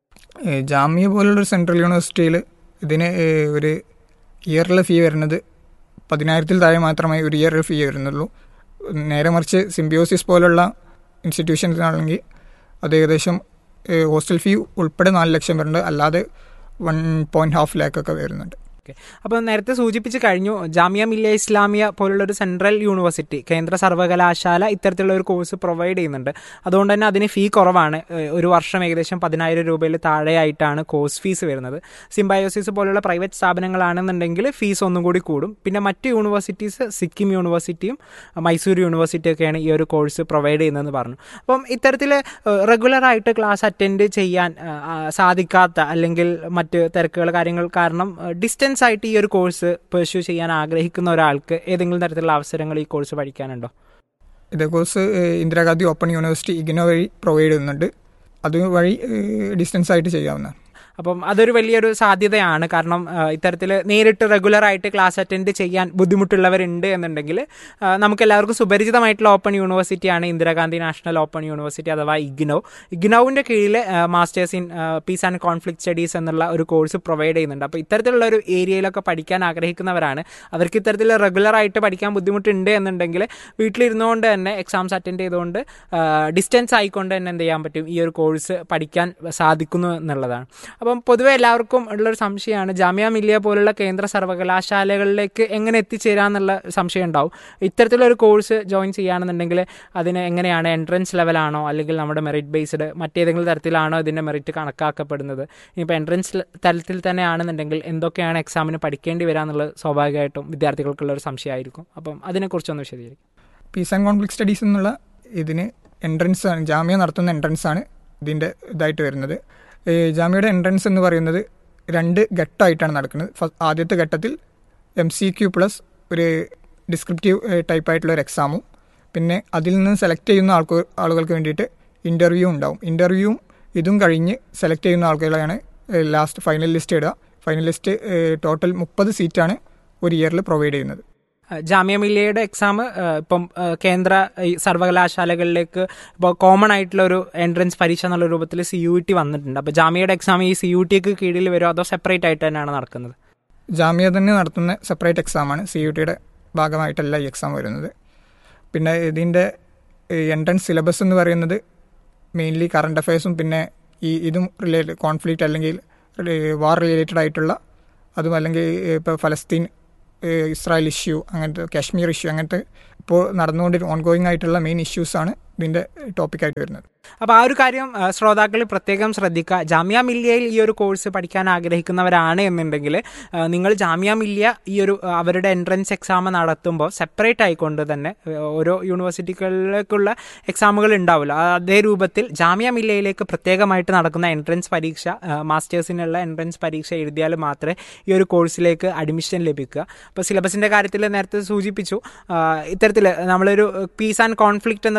ഏഹ് ജാമ്യ പോലുള്ളൊരു സെൻട്രൽ യൂണിവേഴ്സിറ്റിയിൽ ഇതിന് ഏഹ് ഒരു ഇയറിലെ ഫീ വരുന്നത് പതിനായിരത്തിൽ താഴെ മാത്രമേ ഒരു ഇയറിൽ ഫീ വരുന്നുള്ളൂ നേരെ മറിച്ച് സിംബിയോസിസ് പോലുള്ള ഇൻസ്റ്റിറ്റ്യൂഷൻസിനാണെങ്കിൽ അത് ഏകദേശം ഏഹ് ഹോസ്റ്റൽ ഫീ ഉൾപ്പെടെ നാല് ലക്ഷം വരുന്നുണ്ട് അല്ലാതെ വൺ പോയിൻറ്റ് ഹാഫ് ലാക്ക് ഒക്കെ വരുന്നുണ്ട് ഓക്കെ അപ്പോൾ നേരത്തെ സൂചിപ്പിച്ച് കഴിഞ്ഞു ജാമിയ മില്ലിയ ഇസ്ലാമിയ പോലുള്ള ഒരു സെൻട്രൽ യൂണിവേഴ്സിറ്റി കേന്ദ്ര സർവകലാശാല ഇത്തരത്തിലുള്ള ഒരു കോഴ്സ് പ്രൊവൈഡ് ചെയ്യുന്നുണ്ട് അതുകൊണ്ട് തന്നെ അതിന് ഫീ കുറവാണ് ഏഹ് ഒരു വർഷം ഏകദേശം പതിനായിരം രൂപയിൽ താഴെയായിട്ടാണ് കോഴ്സ് ഫീസ് വരുന്നത് സിംബയോസിസ് പോലുള്ള പ്രൈവറ്റ് സ്ഥാപനങ്ങളാണെന്നുണ്ടെങ്കിൽ ഫീസ് ഒന്നും കൂടി കൂടും പിന്നെ മറ്റ് യൂണിവേഴ്സിറ്റീസ് സിക്കിം യൂണിവേഴ്സിറ്റിയും മൈസൂർ യൂണിവേഴ്സിറ്റിയൊക്കെയാണ് ഈ ഒരു കോഴ്സ് പ്രൊവൈഡ് ചെയ്യുന്നതെന്ന് പറഞ്ഞു അപ്പം ഇത്തരത്തിൽ റെഗുലറായിട്ട് ക്ലാസ് അറ്റൻഡ് ചെയ്യാൻ ആ, ആ, സാധിക്കാത്ത അല്ലെങ്കിൽ മറ്റ് തിരക്കുകൾ കാര്യങ്ങൾ കാരണം ഡിസ്റ്റൻസ് ആയിട്ട് ഈ ഒരു കോഴ്സ് പെർസ്യൂ ചെയ്യാൻ ആഗ്രഹിക്കുന്ന ഒരാൾക്ക് ഏതെങ്കിലും തരത്തിലുള്ള അവസരങ്ങൾ ഈ കോഴ്സ് പഠിക്കാനുണ്ടോ ഇത് കോഴ്സ് ഏഹ് ഇന്ദിരാഗാന്ധി ഓപ്പൺ യൂണിവേഴ്സിറ്റി ഇഗ്നോ വഴി പ്രൊവൈഡ് ചെയ്യുന്നുണ്ട് അതുവഴി ഡിസ്റ്റൻസ് ആയിട്ട് ചെയ്യാവുന്നതാണ് അപ്പം അതൊരു വലിയൊരു സാധ്യതയാണ് കാരണം ഇത്തരത്തിൽ നേരിട്ട് റെഗുലറായിട്ട് ക്ലാസ് അറ്റൻഡ് ചെയ്യാൻ ബുദ്ധിമുട്ടുള്ളവരുണ്ട് എന്നുണ്ടെങ്കിൽ ആ, നമുക്ക് എല്ലാവർക്കും സുപരിചിതമായിട്ടുള്ള ഓപ്പൺ യൂണിവേഴ്സിറ്റിയാണ് ഇന്ദിരാഗാന്ധി നാഷണൽ ഓപ്പൺ യൂണിവേഴ്സിറ്റി അഥവാ ഇഗ്നോ ഇഗ്നോവിൻ്റെ കീഴിൽ masters in peace and conflict studies എന്നുള്ള ഒരു കോഴ്സ് പ്രൊവൈഡ് ചെയ്യുന്നുണ്ട് അപ്പോൾ ഇത്തരത്തിലുള്ള ഒരു ഏരിയയിലൊക്കെ പഠിക്കാൻ ആഗ്രഹിക്കുന്നവരാണ് അവർക്ക് ഇത്തരത്തിൽ റെഗുലറായിട്ട് പഠിക്കാൻ ബുദ്ധിമുട്ടുണ്ട് എന്നുണ്ടെങ്കിൽ വീട്ടിലിരുന്നുകൊണ്ട് തന്നെ എക്സാംസ് അറ്റൻഡ് ചെയ്തുകൊണ്ട് ഡിസ്റ്റൻസ് ആയിക്കൊണ്ട് തന്നെ എന്ത് ചെയ്യാൻ പറ്റും ഈ ഒരു കോഴ്സ് പഠിക്കാൻ സാധിക്കുന്നു എന്നുള്ളതാണ് അപ്പം പൊതുവെ എല്ലാവർക്കും ഉള്ളൊരു സംശയമാണ് ജാമ്യ മില്ലിയ പോലുള്ള കേന്ദ്ര സർവകലാശാലകളിലേക്ക് എങ്ങനെ എത്തിച്ചേരാന്നുള്ള സംശയം ഉണ്ടാവും ഇത്തരത്തിലൊരു കോഴ്സ് ജോയിൻ ചെയ്യുകയാണെന്നുണ്ടെങ്കിൽ അതിന് എങ്ങനെയാണ് എൻട്രൻസ് ലെവലാണോ അല്ലെങ്കിൽ നമ്മുടെ മെറിറ്റ് ബേസ്ഡ് മറ്റേതെങ്കിലും തരത്തിലാണോ ഇതിൻ്റെ മെറിറ്റ് കണക്കാക്കപ്പെടുന്നത് ഇനിയിപ്പോൾ എൻട്രൻസ് തലത്തിൽ തന്നെ ആണെന്നുണ്ടെങ്കിൽ എന്തൊക്കെയാണ് എക്സാമിന് പഠിക്കേണ്ടി വരിക എന്നുള്ളത് സ്വാഭാവികമായിട്ടും വിദ്യാർത്ഥികൾക്കുള്ള ഒരു സംശയമായിരിക്കും അപ്പം അതിനെക്കുറിച്ചൊന്ന് വിശദീകരിക്കും പീസ് ആൻഡ് കോൺഫ്ലിക്ട് സ്റ്റഡീസ് എന്നുള്ള ഇതിന് എൻട്രൻസ് ആണ് ജാമ്യ നടത്തുന്ന എൻട്രൻസ് ആണ് ഇതിൻ്റെ ഇതായിട്ട് വരുന്നത് ഈ ജാമ്യയുടെ എൻട്രൻസ് എന്ന് പറയുന്നത് രണ്ട് ഘട്ടമായിട്ടാണ് നടക്കുന്നത് ഫസ്റ്റ് ആദ്യത്തെ ഘട്ടത്തിൽ എം സി ക്യു പ്ലസ് ഒരു ഡിസ്ക്രിപ്റ്റീവ് ടൈപ്പ് ആയിട്ടുള്ള ഒരു എക്സാമും പിന്നെ അതിൽ നിന്ന് സെലക്ട് ചെയ്യുന്ന ആൾക്ക് ആളുകൾക്ക് വേണ്ടിയിട്ട് ഇൻ്റർവ്യൂ ഉണ്ടാവും ഇൻ്റർവ്യൂവും ഇതും കഴിഞ്ഞ് സെലക്ട് ചെയ്യുന്ന ആളുകളെയാണ് ലാസ്റ്റ് ഫൈനൽ ലിസ്റ്റ് ഇടുക ഫൈനൽ ലിസ്റ്റ് ടോട്ടൽ മുപ്പത് സീറ്റാണ് ഒരു ഇയറിൽ പ്രൊവൈഡ് ചെയ്യുന്നത് ജാമ്യ മില്ലിയയുടെ എക്സാം ഇപ്പം ആ, കേന്ദ്ര ഈ സർവകലാശാലകളിലേക്ക് ഇപ്പോൾ കോമൺ ആയിട്ടുള്ള ഒരു എൻട്രൻസ് പരീക്ഷ എന്നുള്ള രൂപത്തിൽ സി യു ടി വന്നിട്ടുണ്ട് അപ്പോൾ ജാമ്യയുടെ എക്സാം ഈ സി യു ടിക്ക് കീഴിൽ വരുമോ അതോ സെപ്പറേറ്റ് ആയിട്ട് തന്നെയാണ് നടക്കുന്നത് ജാമ്യ തന്നെ നടത്തുന്ന സെപ്പറേറ്റ് എക്സാമാണ് സി യു ടിയുടെ ഭാഗമായിട്ടല്ല ഈ എക്സാം വരുന്നത് പിന്നെ ഇതിൻ്റെ എൻട്രൻസ് സിലബസ് എന്ന് പറയുന്നത് മെയിൻലി കറണ്ട് അഫയേഴ്സും പിന്നെ ഈ ഇതും റിലേറ്റഡ് കോൺഫ്ലിക്റ്റ് അല്ലെങ്കിൽ വാർ റിലേറ്റഡ് ആയിട്ടുള്ള അതും അല്ലെങ്കിൽ ഇപ്പോൾ ഫലസ്തീൻ ഏഹ് ഇസ്രായേൽ ഇഷ്യൂ അങ്ങനത്തെ കാശ്മീർ ഇഷ്യൂ അങ്ങനത്തെ ഇപ്പോൾ നടന്നുകൊണ്ട് ഓൺഗോയിങ് ആയിട്ടുള്ള മെയിൻ ഇഷ്യൂസാണ് ഇതിൻ്റെ ടോപ്പിക്കായിട്ട് വരുന്നത് അപ്പോൾ ആ ഒരു കാര്യം ആ, ശ്രോതാക്കൾ പ്രത്യേകം ശ്രദ്ധിക്കുക ജാമ്യ മില്ലിയയിൽ ഈ ഒരു കോഴ്സ് പഠിക്കാൻ ആഗ്രഹിക്കുന്നവരാണ് എന്നുണ്ടെങ്കിൽ ആ, നിങ്ങൾ ജാമ്യ മില്ലിയ ഈ ഒരു ആ, അവരുടെ എൻട്രൻസ് എക്സാം നടത്തുമ്പോൾ സെപ്പറേറ്റ് ആയിക്കൊണ്ട് തന്നെ ആ, ഓരോ യൂണിവേഴ്സിറ്റികളിലേക്കുള്ള എക്സാമുകൾ ഉണ്ടാവില്ല ആ, അതേ രൂപത്തിൽ ജാമ്യ മില്ലിയയിലേക്ക് പ്രത്യേകമായിട്ട് നടക്കുന്ന എൻട്രൻസ് പരീക്ഷ ആ, മാസ്റ്റേഴ്സിനുള്ള എൻട്രൻസ് പരീക്ഷ എഴുതിയാൽ മാത്രമേ ഈ ഒരു കോഴ്സിലേക്ക് അഡ്മിഷൻ ലഭിക്കുക അപ്പോൾ സിലബസിൻ്റെ കാര്യത്തിൽ നേരത്തെ സൂചിപ്പിച്ചു ആ, ഇത്തരത്തിൽ നമ്മളൊരു പീസ് ആൻഡ് കോൺഫ്ലിക്റ്റ് എന്നുള്ള വിഷയം പഠിക്കും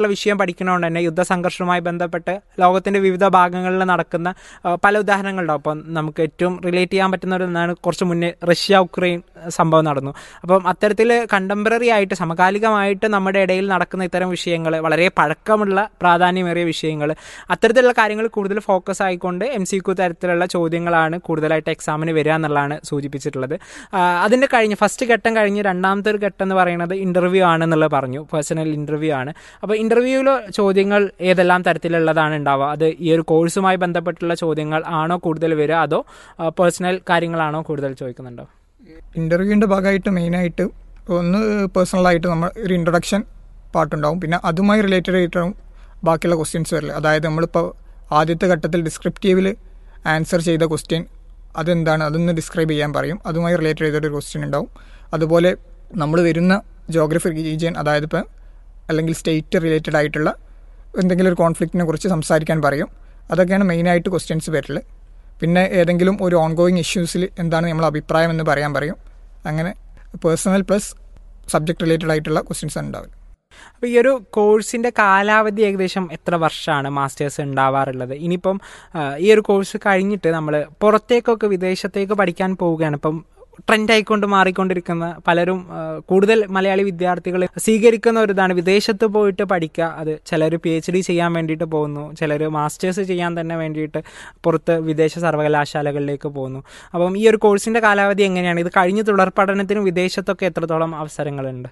പഠിക്കണതുകൊണ്ട് തന്നെ യുദ്ധസംഘർഷവുമായി ബന്ധപ്പെട്ട് ലോകത്തിൻ്റെ വിവിധ ഭാഗങ്ങളിൽ നടക്കുന്ന ആ, പല ഉദാഹരണങ്ങളുണ്ടാവും അപ്പം നമുക്ക് ഏറ്റവും റിലേറ്റ് ചെയ്യാൻ പറ്റുന്ന ഒരു ഒന്നാണ് കുറച്ച് മുന്നേ റഷ്യ ഉക്രൈൻ സംഭവം നടന്നു അപ്പം അത്തരത്തിൽ കണ്ടംപററി ആയിട്ട് സമകാലികമായിട്ട് നമ്മുടെ ഇടയിൽ നടക്കുന്ന ഇത്തരം വിഷയങ്ങൾ വളരെ പഴക്കമുള്ള പ്രാധാന്യമേറിയ വിഷയങ്ങൾ അത്തരത്തിലുള്ള കാര്യങ്ങൾ കൂടുതൽ ഫോക്കസ് ആയിക്കൊണ്ട് എം സി ക്യു തരത്തിലുള്ള ചോദ്യങ്ങളാണ് കൂടുതലായിട്ട് എക്സാമിന് വരിക എന്നുള്ളതാണ് സൂചിപ്പിച്ചിട്ടുള്ളത് ആ, അതിൻ്റെ കഴിഞ്ഞ് ഫസ്റ്റ് ഘട്ടം കഴിഞ്ഞ് രണ്ടാമത്തെ ഒരു ഘട്ടം എന്ന് പറയുന്നത് ഇൻ്റർവ്യൂ ആണെന്നുള്ളത് പറഞ്ഞു പേഴ്സണൽ ഇൻ്റർവ്യൂ ആണ് അപ്പോൾ ഇൻ്റർവ്യൂവിൽ ചോദ്യങ്ങൾ ഏതെല്ലാം തരത്തിലുള്ളതാണ് ഉണ്ടാവുക അത് ഈ ഒരു കോഴ്സുമായി ബന്ധപ്പെട്ടുള്ള ചോദ്യങ്ങൾ ആണോ കൂടുതൽ വരിക അതോ പേഴ്സണൽ കാര്യങ്ങളാണോ കൂടുതൽ ചോദിക്കുന്നുണ്ടോ ഇൻ്റർവ്യൂവിൻ്റെ ഭാഗമായിട്ട് മെയിനായിട്ട് ഒന്ന് പേഴ്സണലായിട്ട് നമ്മൾ ഒരു ഇൻട്രൊഡക്ഷൻ പാട്ടുണ്ടാവും പിന്നെ അതുമായി റിലേറ്റഡ് ആയിട്ടും ബാക്കിയുള്ള ക്വസ്റ്റ്യൻസ് വരില്ല അതായത് നമ്മളിപ്പോൾ ആദ്യത്തെ ഘട്ടത്തിൽ ഡിസ്ക്രിപ്റ്റീവിൽ ആൻസർ ചെയ്ത ക്വസ്റ്റ്യൻ അതെന്താണ് അതൊന്ന് ഡിസ്ക്രൈബ് ചെയ്യാൻ പറയും അതുമായി റിലേറ്റഡ് ചെയ്തൊരു ക്വസ്റ്റ്യൻ ഉണ്ടാവും അതുപോലെ നമ്മൾ വരുന്ന ജോഗ്രഫി റീജിയൻ അതായത് ഇപ്പം അല്ലെങ്കിൽ സ്റ്റേറ്റ് റിലേറ്റഡ് ആയിട്ടുള്ള എന്തെങ്കിലും ഒരു കോൺഫ്ലിക്റ്റിനെ കുറിച്ച് സംസാരിക്കാൻ പറയും അതൊക്കെയാണ് മെയിനായിട്ട് ക്വസ്റ്റ്യൻസ് വരല് പിന്നെ ഏതെങ്കിലും ഒരു ഓൺഗോയിങ് ഇഷ്യൂസിൽ എന്താണ് നമ്മൾ അഭിപ്രായം എന്ന് പറയാൻ പറയും അങ്ങനെ പേഴ്സണൽ പ്ലസ് സബ്ജക്ട് റിലേറ്റഡ് ആയിട്ടുള്ള ക്വസ്റ്റ്യൻസ് ഉണ്ടാവില്ല അപ്പോൾ ഈ ഒരു കോഴ്സിൻ്റെ കാലാവധി ഏകദേശം എത്ര വർഷമാണ് മാസ്റ്റേഴ്സ് ഉണ്ടാവാറുള്ളത് ഇനിയിപ്പം ആ, ഈ ഒരു കോഴ്സ് കഴിഞ്ഞിട്ട് നമ്മൾ പുറത്തേക്കൊക്കെ വിദേശത്തേക്ക് പഠിക്കാൻ പോവുകയാണ് ഇപ്പം ട്രെൻഡ് ആയിക്കൊണ്ട് മാറിക്കൊണ്ടിരിക്കുന്ന പലരും ആ, കൂടുതൽ മലയാളി വിദ്യാർത്ഥികൾ സ്വീകരിക്കുന്ന ഒരു ഇതാണ് വിദേശത്ത് പോയിട്ട് പഠിക്കുക അത് ചിലർ പി എച്ച് ഡി ചെയ്യാൻ വേണ്ടിയിട്ട് പോകുന്നു ചിലർ മാസ്റ്റേഴ്സ് ചെയ്യാൻ തന്നെ വേണ്ടിയിട്ട് പുറത്ത് വിദേശ സർവകലാശാലകളിലേക്ക് പോകുന്നു അപ്പം ഈ ഒരു കോഴ്സിൻ്റെ കാലാവധി എങ്ങനെയാണ് ഇത് കഴിഞ്ഞ് തുടർ പഠനത്തിനും വിദേശത്തൊക്കെ എത്രത്തോളം അവസരങ്ങളുണ്ട്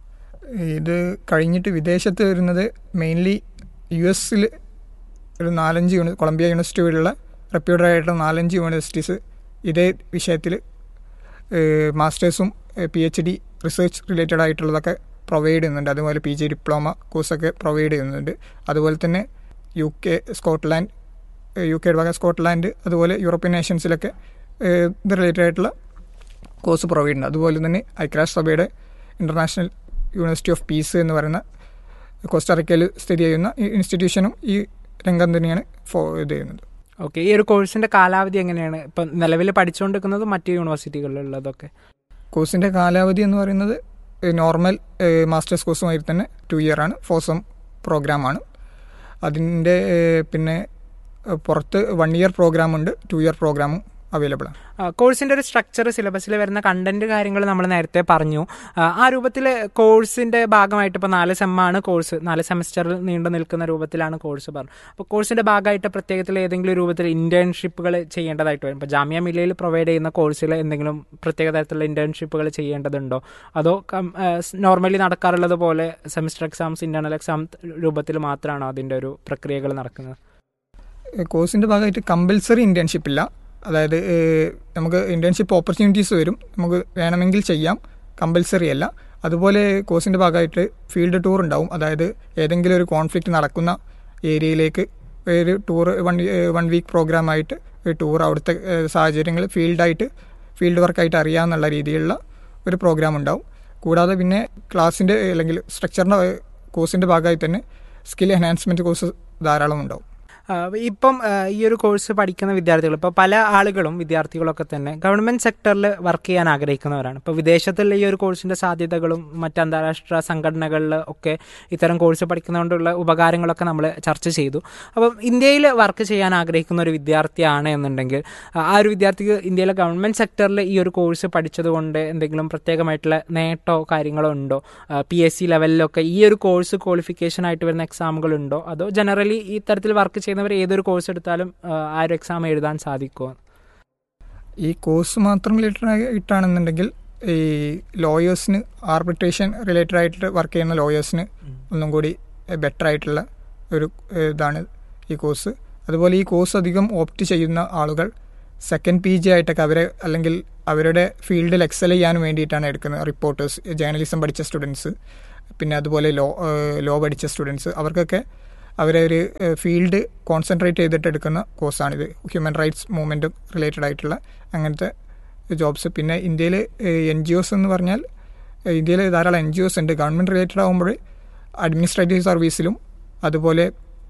ഇത് കഴിഞ്ഞിട്ട് വിദേശത്ത് വരുന്നത് മെയിൻലി യു എസിൽ ഒരു നാലഞ്ച് യൂണി കൊളംബിയ യൂണിവേഴ്സിറ്റി വഴിയുള്ള റെപ്യൂട്ടഡ് ആയിട്ടുള്ള നാലഞ്ച് യൂണിവേഴ്സിറ്റീസ് ഇതേ വിഷയത്തിൽ മാസ്റ്റേഴ്സും P H D research related ആയിട്ടുള്ളതൊക്കെ പ്രൊവൈഡ് ചെയ്യുന്നുണ്ട് അതുപോലെ പി ജി ഡിപ്ലോമ കോഴ്സൊക്കെ പ്രൊവൈഡ് ചെയ്യുന്നുണ്ട് അതുപോലെ തന്നെ യു കെ സ്കോട്ട്ലാൻഡ് യു കെയുടെ ഭാഗം സ്കോട്ട്ലാൻഡ് അതുപോലെ യൂറോപ്യൻ നേഷൻസിലൊക്കെ ഏഹ്, ഇത് റിലേറ്റഡ് ആയിട്ടുള്ള കോഴ്സ് പ്രൊവൈഡ് ചെയ്യുന്നുണ്ട് അതുപോലെ തന്നെ ഐക്യരാഷ്ട്ര സഭയുടെ ഇൻ്റർനാഷണൽ യൂണിവേഴ്സിറ്റി ഓഫ് പീസ് എന്ന് പറയുന്ന കോസ്റ്റാറിക്കയിൽ സ്ഥിതി ചെയ്യുന്ന ഈ ഇൻസ്റ്റിറ്റ്യൂഷനും ഈ രംഗം തന്നെയാണ് ഫോ ഇത് ചെയ്യുന്നത് ഓക്കെ ഈ ഒരു കോഴ്സിന്റെ കാലാവധി എങ്ങനെയാണ് ഇപ്പം നിലവിൽ പഠിച്ചുകൊണ്ടിരിക്കുന്നത് മറ്റ് യൂണിവേഴ്സിറ്റികളിലുള്ളതൊക്കെ കോഴ്സിൻ്റെ കാലാവധി എന്ന് പറയുന്നത് നോർമൽ മാസ്റ്റേഴ്സ് കോഴ്സുമായി തന്നെ ടു ഇയർ ആണ് ഫോസം പ്രോഗ്രാമാണ് അതിൻ്റെ ഏഹ്, പിന്നെ ഏഹ്, പുറത്ത് വൺ ഇയർ പ്രോഗ്രാമുണ്ട് ടു ഇയർ പ്രോഗ്രാമും അവൈലബിൾ ആണ് ആ, കോഴ്സിന്റെ ഒരു സ്ട്രക്ചർ സിലബസിൽ വരുന്ന കണ്ടന്റ് കാര്യങ്ങൾ നമ്മൾ നേരത്തെ പറഞ്ഞു ആ, ആ രൂപത്തിൽ കോഴ്സിന്റെ ഭാഗമായിട്ട് ഇപ്പോൾ നാല് സെമ്മാണ് കോഴ്സ് നാല് സെമസ്റ്ററിൽ നീണ്ടു നിൽക്കുന്ന രൂപത്തിലാണ് കോഴ്സ് പറഞ്ഞു അപ്പോൾ കോഴ്സിന്റെ ഭാഗമായിട്ട് പ്രത്യേകത്തിൽ ഏതെങ്കിലും രൂപത്തിൽ ഇന്റേൺഷിപ്പുകൾ ചെയ്യേണ്ടതായിട്ട് വരും ഇപ്പോൾ ജാമ്യ മില്ലയിൽ പ്രൊവൈഡ് ചെയ്യുന്ന കോഴ്സിൽ എന്തെങ്കിലും പ്രത്യേക തരത്തിലുള്ള ഇന്റേൺഷിപ്പുകൾ ചെയ്യേണ്ടതുണ്ടോ അതോ നോർമലി നടക്കാറുള്ളത് പോലെ സെമസ്റ്റർ എക്സാംസ് ഇന്റേണൽ എക്സാം രൂപത്തിൽ മാത്രമാണോ അതിന്റെ ഒരു പ്രക്രിയകൾ നടക്കുന്നത് കോഴ്സിൻ്റെ ഭാഗമായിട്ട് കമ്പൽസറി ഇൻറ്റേൺഷിപ്പ് ഇല്ല അതായത് ഏഹ്, നമുക്ക് ഇൻറ്റേൺഷിപ്പ് ഓപ്പർച്യൂണിറ്റീസ് വരും നമുക്ക് വേണമെങ്കിൽ ചെയ്യാം കമ്പൽസറി അല്ല അതുപോലെ കോഴ്സിൻ്റെ ഭാഗമായിട്ട് ഫീൽഡ് ടൂർ ഉണ്ടാവും അതായത് ഏതെങ്കിലും ഒരു കോൺഫ്ലിക്റ്റ് നടക്കുന്ന ഏരിയയിലേക്ക് ഒരു ടൂർ വൺ വൺ വീക്ക് പ്രോഗ്രാമായിട്ട് ഒരു ടൂർ അവിടുത്തെ ഏഹ്, സാഹചര്യങ്ങൾ ഫീൽഡായിട്ട് ഫീൽഡ് വർക്കായിട്ട് അറിയാമെന്നുള്ള രീതിയിലുള്ള ഒരു പ്രോഗ്രാം ഉണ്ടാവും കൂടാതെ പിന്നെ ക്ലാസ്സിൻ്റെ അല്ലെങ്കിൽ സ്ട്രക്ചറിൻ്റെ കോഴ്സിൻ്റെ ഭാഗമായി തന്നെ സ്കിൽ എൻഹാൻസ്മെൻറ്റ് കോഴ്സ് ധാരാളം ഉണ്ടാവും ആ, ഇപ്പം ആ, ഈ ഒരു കോഴ്സ് പഠിക്കുന്ന വിദ്യാർത്ഥികൾ ഇപ്പോൾ പല ആളുകളും വിദ്യാർത്ഥികളൊക്കെ തന്നെ ഗവൺമെന്റ് സെക്ടറിൽ വർക്ക് ചെയ്യാൻ ആഗ്രഹിക്കുന്നവരാണ് ഇപ്പോൾ വിദേശത്തുള്ള ഈ ഒരു കോഴ്സിന്റെ സാധ്യതകളും മറ്റ് അന്താരാഷ്ട്ര സംഘടനകളിൽ ഒക്കെ ഇത്തരം കോഴ്സ് പഠിക്കുന്നതുകൊണ്ടുള്ള ഉപകാരങ്ങളൊക്കെ നമ്മൾ ചർച്ച ചെയ്തു അപ്പം ഇന്ത്യയിൽ വർക്ക് ചെയ്യാൻ ആഗ്രഹിക്കുന്ന ഒരു വിദ്യാർത്ഥിയാണ് എന്നുണ്ടെങ്കിൽ ആ, ആ ഒരു വിദ്യാർത്ഥിക്ക് ഇന്ത്യയിലെ ഗവൺമെന്റ് സെക്ടറിൽ ഈ ഒരു കോഴ്സ് പഠിച്ചതുകൊണ്ട് എന്തെങ്കിലും പ്രത്യേകമായിട്ടുള്ള നേട്ടോ കാര്യങ്ങളോ ഉണ്ടോ പി എസ് സി ലെവലിലൊക്കെ ഈ ഒരു കോഴ്സ് ക്വാളിഫിക്കേഷൻ ആയിട്ട് വരുന്ന എക്സാമുകൾ ഉണ്ടോ അതോ ജനറലി ഈ തരത്തിൽ വർക്ക് ചെയ്യുന്നവർ ഏതൊരു കോഴ്സ് എടുത്താലും ആ, ആ ഒരു എക്സാം എഴുതാൻ സാധിക്കുമോ ഈ കോഴ്സ് മാത്രം റിലേറ്റഡ് ആയിട്ടാണെന്നുണ്ടെങ്കിൽ ഈ ലോയേഴ്സിന് ആർബിട്രേഷൻ റിലേറ്റഡ് ആയിട്ട് വർക്ക് ചെയ്യുന്ന ലോയേഴ്സിന് ഒന്നും കൂടി ബെറ്റർ ആയിട്ടുള്ള ഒരു ഏഹ്, ഇതാണ് ഈ കോഴ്സ് അതുപോലെ ഈ കോഴ്സ് അധികം ഓപ്റ്റ് ചെയ്യുന്ന ആളുകൾ സെക്കൻഡ് പി ജി ആയിട്ടൊക്കെ അവരെ അല്ലെങ്കിൽ അവരുടെ ഫീൽഡിൽ എക്സൽ ചെയ്യാൻ വേണ്ടിയിട്ടാണ് എടുക്കുന്നത് റിപ്പോർട്ടേഴ്സ് ജേർണലിസം പഠിച്ച സ്റ്റുഡൻസ് പിന്നെ അതുപോലെ ലോ ലോ പഠിച്ച സ്റ്റുഡൻസ് അവർക്കൊക്കെ അവരെ ഒരു ഫീൽഡ് കോൺസെൻട്രേറ്റ് ചെയ്തിട്ട് എടുക്കുന്ന കോഴ്സാണിത് ഹ്യൂമൻ റൈറ്റ്സ് മൂവ്മെൻറ്റ് റിലേറ്റഡ് ആയിട്ടുള്ള അങ്ങനത്തെ ജോബ്സ് പിന്നെ ഇന്ത്യയിൽ എൻ ജി ഒസ് എന്ന് പറഞ്ഞാൽ ഏഹ്, ഇന്ത്യയിൽ ധാരാളം എൻ ജി ഒസ് ഉണ്ട് ഗവൺമെൻറ് റിലേറ്റഡ് ആകുമ്പോൾ അഡ്മിനിസ്ട്രേറ്റീവ് സർവീസിലും അതുപോലെ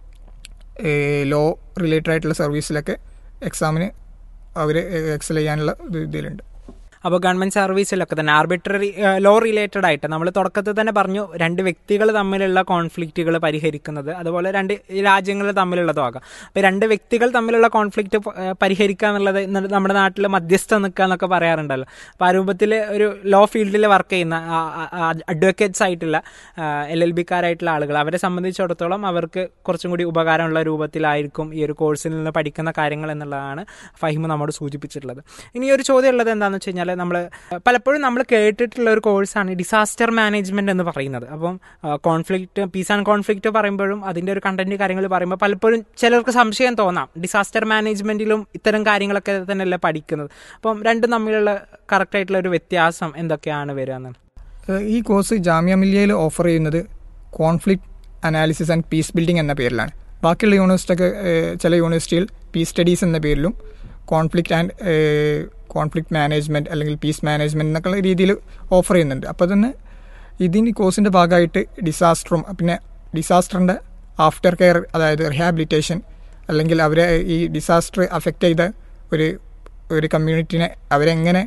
ലോ റിലേറ്റഡ് ആയിട്ടുള്ള സർവീസിലൊക്കെ എക്സാമിന് അവർ എക്സൽ ചെയ്യാനുള്ള ഇത് ഇതിലുണ്ട് അപ്പോൾ ഗവൺമെൻറ് സർവീസിലൊക്കെ തന്നെ ആർബിട്രറി ലോ റിലേറ്റഡ് ആയിട്ട് നമ്മൾ തുടക്കത്തിൽ തന്നെ പറഞ്ഞു രണ്ട് വ്യക്തികൾ തമ്മിലുള്ള കോൺഫ്ലിക്റ്റുകൾ പരിഹരിക്കുന്നത് അതുപോലെ രണ്ട് രാജ്യങ്ങൾ തമ്മിലുള്ളതും ആകാം അപ്പോൾ രണ്ട് വ്യക്തികൾ തമ്മിലുള്ള കോൺഫ്ലിക്റ്റ് പരിഹരിക്കുക എന്നുള്ളത് ഇന്ന് നമ്മുടെ നാട്ടിൽ മധ്യസ്ഥ നിൽക്കുക എന്നൊക്കെ പറയാറുണ്ടല്ലോ അപ്പോൾ ആ രൂപത്തിൽ ഒരു ലോ ഫീൽഡിൽ വർക്ക് ചെയ്യുന്ന അഡ്വക്കേറ്റ്സ് ആയിട്ടുള്ള എൽ എൽ ബിക്കാരായിട്ടുള്ള ആളുകൾ അവരെ സംബന്ധിച്ചിടത്തോളം അവർക്ക് കുറച്ചും കൂടി ഉപകാരമുള്ള രൂപത്തിലായിരിക്കും ഈ ഒരു കോഴ്സിൽ നിന്ന് പഠിക്കുന്ന കാര്യങ്ങൾ എന്നുള്ളതാണ് ഫഹിമ് നമ്മോട് സൂചിപ്പിച്ചിട്ടുള്ളത് ഇനി ഒരു ചോദ്യം ഉള്ളത് എന്താണെന്ന് വെച്ച് കഴിഞ്ഞാൽ നമ്മൾ പലപ്പോഴും നമ്മൾ കേട്ടിട്ടുള്ള ഒരു കോഴ്സാണ് ഡിസാസ്റ്റർ മാനേജ്മെന്റ് എന്ന് പറയുന്നത് അപ്പം കോൺഫ്ലിക്റ്റ് പീസ് ആൻഡ് കോൺഫ്ലിക്റ്റ് പറയുമ്പോഴും അതിൻ്റെ ഒരു കണ്ടന്റ് കാര്യങ്ങൾ പറയുമ്പോൾ പലപ്പോഴും ചിലർക്ക് സംശയം തോന്നാം ഡിസാസ്റ്റർ മാനേജ്മെന്റിലും ഇത്തരം കാര്യങ്ങളൊക്കെ തന്നെയല്ലേ പഠിക്കുന്നത് അപ്പം രണ്ടും തമ്മിലുള്ള കറക്റ്റ് ആയിട്ടുള്ള ഒരു വ്യത്യാസം എന്തൊക്കെയാണ് വരിക എന്ന് ഏഹ് ഈ കോഴ്സ് ജാമ്യ മില്ലിയയിൽ ഓഫർ ചെയ്യുന്നത് conflict analysis and peace building എന്ന പേരിലാണ് ബാക്കിയുള്ള യൂണിവേഴ്സിറ്റിയൊക്കെ ഏഹ് ചില യൂണിവേഴ്സിറ്റിയിൽ പീസ് സ്റ്റഡീസ് എന്ന പേരിലും കോൺഫ്ലിക്റ്റ് ആൻഡ് കോൺഫ്ലിക്റ്റ് മാനേജ്മെൻറ്റ് അല്ലെങ്കിൽ പീസ് മാനേജ്മെൻറ്റ് എന്നൊക്കെയുള്ള രീതിയിൽ ഓഫർ ചെയ്യുന്നുണ്ട് അപ്പോൾ തന്നെ ഇതിന് കോഴ്സിൻ്റെ ഭാഗമായിട്ട് ഡിസാസ്റ്ററും പിന്നെ ഡിസാസ്റ്ററിൻ്റെ ആഫ്റ്റർ കെയർ അതായത് റിഹാബിലിറ്റേഷൻ അല്ലെങ്കിൽ അവരെ ഈ ഡിസാസ്റ്റർ അഫക്റ്റ് ചെയ്ത ഒരു ഒരു കമ്മ്യൂണിറ്റിനെ അവരെങ്ങനെ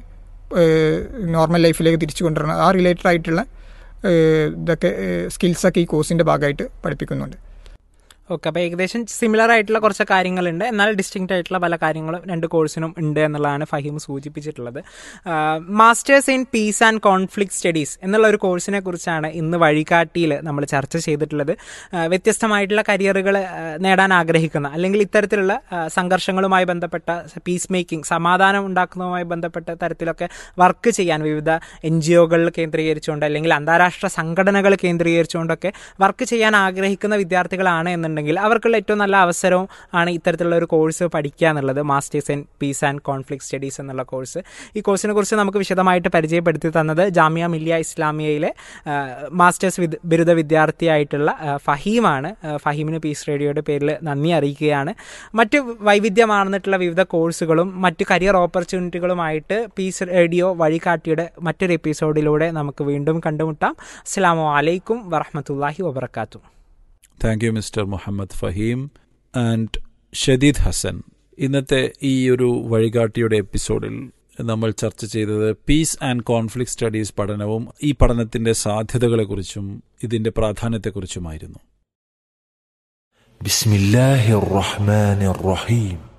നോർമൽ ലൈഫിലേക്ക് തിരിച്ചു കൊണ്ടുവരണം ആ റിലേറ്റഡ് ആയിട്ടുള്ള ഏഹ് ഇതൊക്കെ സ്കിൽസൊക്കെ ഈ കോഴ്സിൻ്റെ ഭാഗമായിട്ട് പഠിപ്പിക്കുന്നുണ്ട് ഓക്കെ അപ്പോൾ ഏകദേശം സിമിലർ ആയിട്ടുള്ള കുറച്ച് കാര്യങ്ങളുണ്ട് എന്നാൽ ഡിസ്റ്റിങ്ക്റ്റ് ആയിട്ടുള്ള പല കാര്യങ്ങളും രണ്ട് കോഴ്സിനും ഉണ്ട് എന്നുള്ളതാണ് ഫഹീം സൂചിപ്പിച്ചിട്ടുള്ളത് masters in peace and conflict studies എന്നുള്ള ഒരു കോഴ്സിനെ കുറിച്ചാണ് ഇന്ന് വഴികാട്ടിയിൽ നമ്മൾ ചർച്ച ചെയ്തിട്ടുള്ളത് ആ, വ്യത്യസ്തമായിട്ടുള്ള കരിയറുകൾ നേടാൻ ആഗ്രഹിക്കുന്ന അല്ലെങ്കിൽ ഇത്തരത്തിലുള്ള ആ, സംഘർഷങ്ങളുമായി ബന്ധപ്പെട്ട പീസ് മേക്കിംഗ് സമാധാനം ഉണ്ടാക്കുന്നതുമായി ബന്ധപ്പെട്ട തരത്തിലൊക്കെ വർക്ക് ചെയ്യാൻ വിവിധ എൻ ജി ഒകളിൽ കേന്ദ്രീകരിച്ചുകൊണ്ട് അല്ലെങ്കിൽ അന്താരാഷ്ട്ര സംഘടനകൾ കേന്ദ്രീകരിച്ചുകൊണ്ടൊക്കെ വർക്ക് ചെയ്യാൻ ആഗ്രഹിക്കുന്ന വിദ്യാർത്ഥികളാണ് എന്നുണ്ടെങ്കിൽ അവർക്കുള്ള ഏറ്റവും നല്ല അവസരവും ആണ് ഇത്തരത്തിലുള്ള ഒരു കോഴ്സ് പഠിക്കുക എന്നുള്ളത് masters in peace and conflict studies എന്നുള്ള കോഴ്സ് ഈ കോഴ്സിനെ കുറിച്ച് നമുക്ക് വിശദമായിട്ട് പരിചയപ്പെടുത്തി തന്നത് ജാമിയ മില്ലിയ ഇസ്ലാമിയയിലെ ആ, മാസ്റ്റേഴ്സ് വിദ് ബിരുദ വിദ്യാർത്ഥിയായിട്ടുള്ള ആ, ഫഹീമാണ് ആ, ഫഹീമിന് പീസ് റേഡിയോയുടെ പേരിൽ നന്ദി അറിയിക്കുകയാണ് മറ്റ് വൈവിധ്യമാർന്നിട്ടുള്ള വിവിധ കോഴ്സുകളും മറ്റ് കരിയർ ഓപ്പർച്യൂണിറ്റികളുമായിട്ട് പീസ് റേഡിയോ വഴികാട്ടിയുടെ മറ്റൊരു എപ്പിസോഡിലൂടെ നമുക്ക് വീണ്ടും കണ്ടുമുട്ടാം അസ്സാം വലൈക്കും വറഹമത്തല്ലാഹി വബർക്കാത്തു thank you mister Muhammad Faheem and Shadeed Hasan ഇന്നത്തെ ഈ ഒരു വഴികാട്ടിയുടെ എപ്പിസോഡിൽ നമ്മൾ ചർച്ച ചെയ്തത് പീസ് ആൻഡ് കോൺഫ്ലിക്റ്റ് സ്റ്റഡീസ് പഠനവും ഈ പഠനത്തിന്റെ സാധ്യതകളെക്കുറിച്ചും ഇതിന്റെ പ്രാധാന്യത്തെക്കുറിച്ചുമായിരുന്നു بسم الله الرحمن الرحيم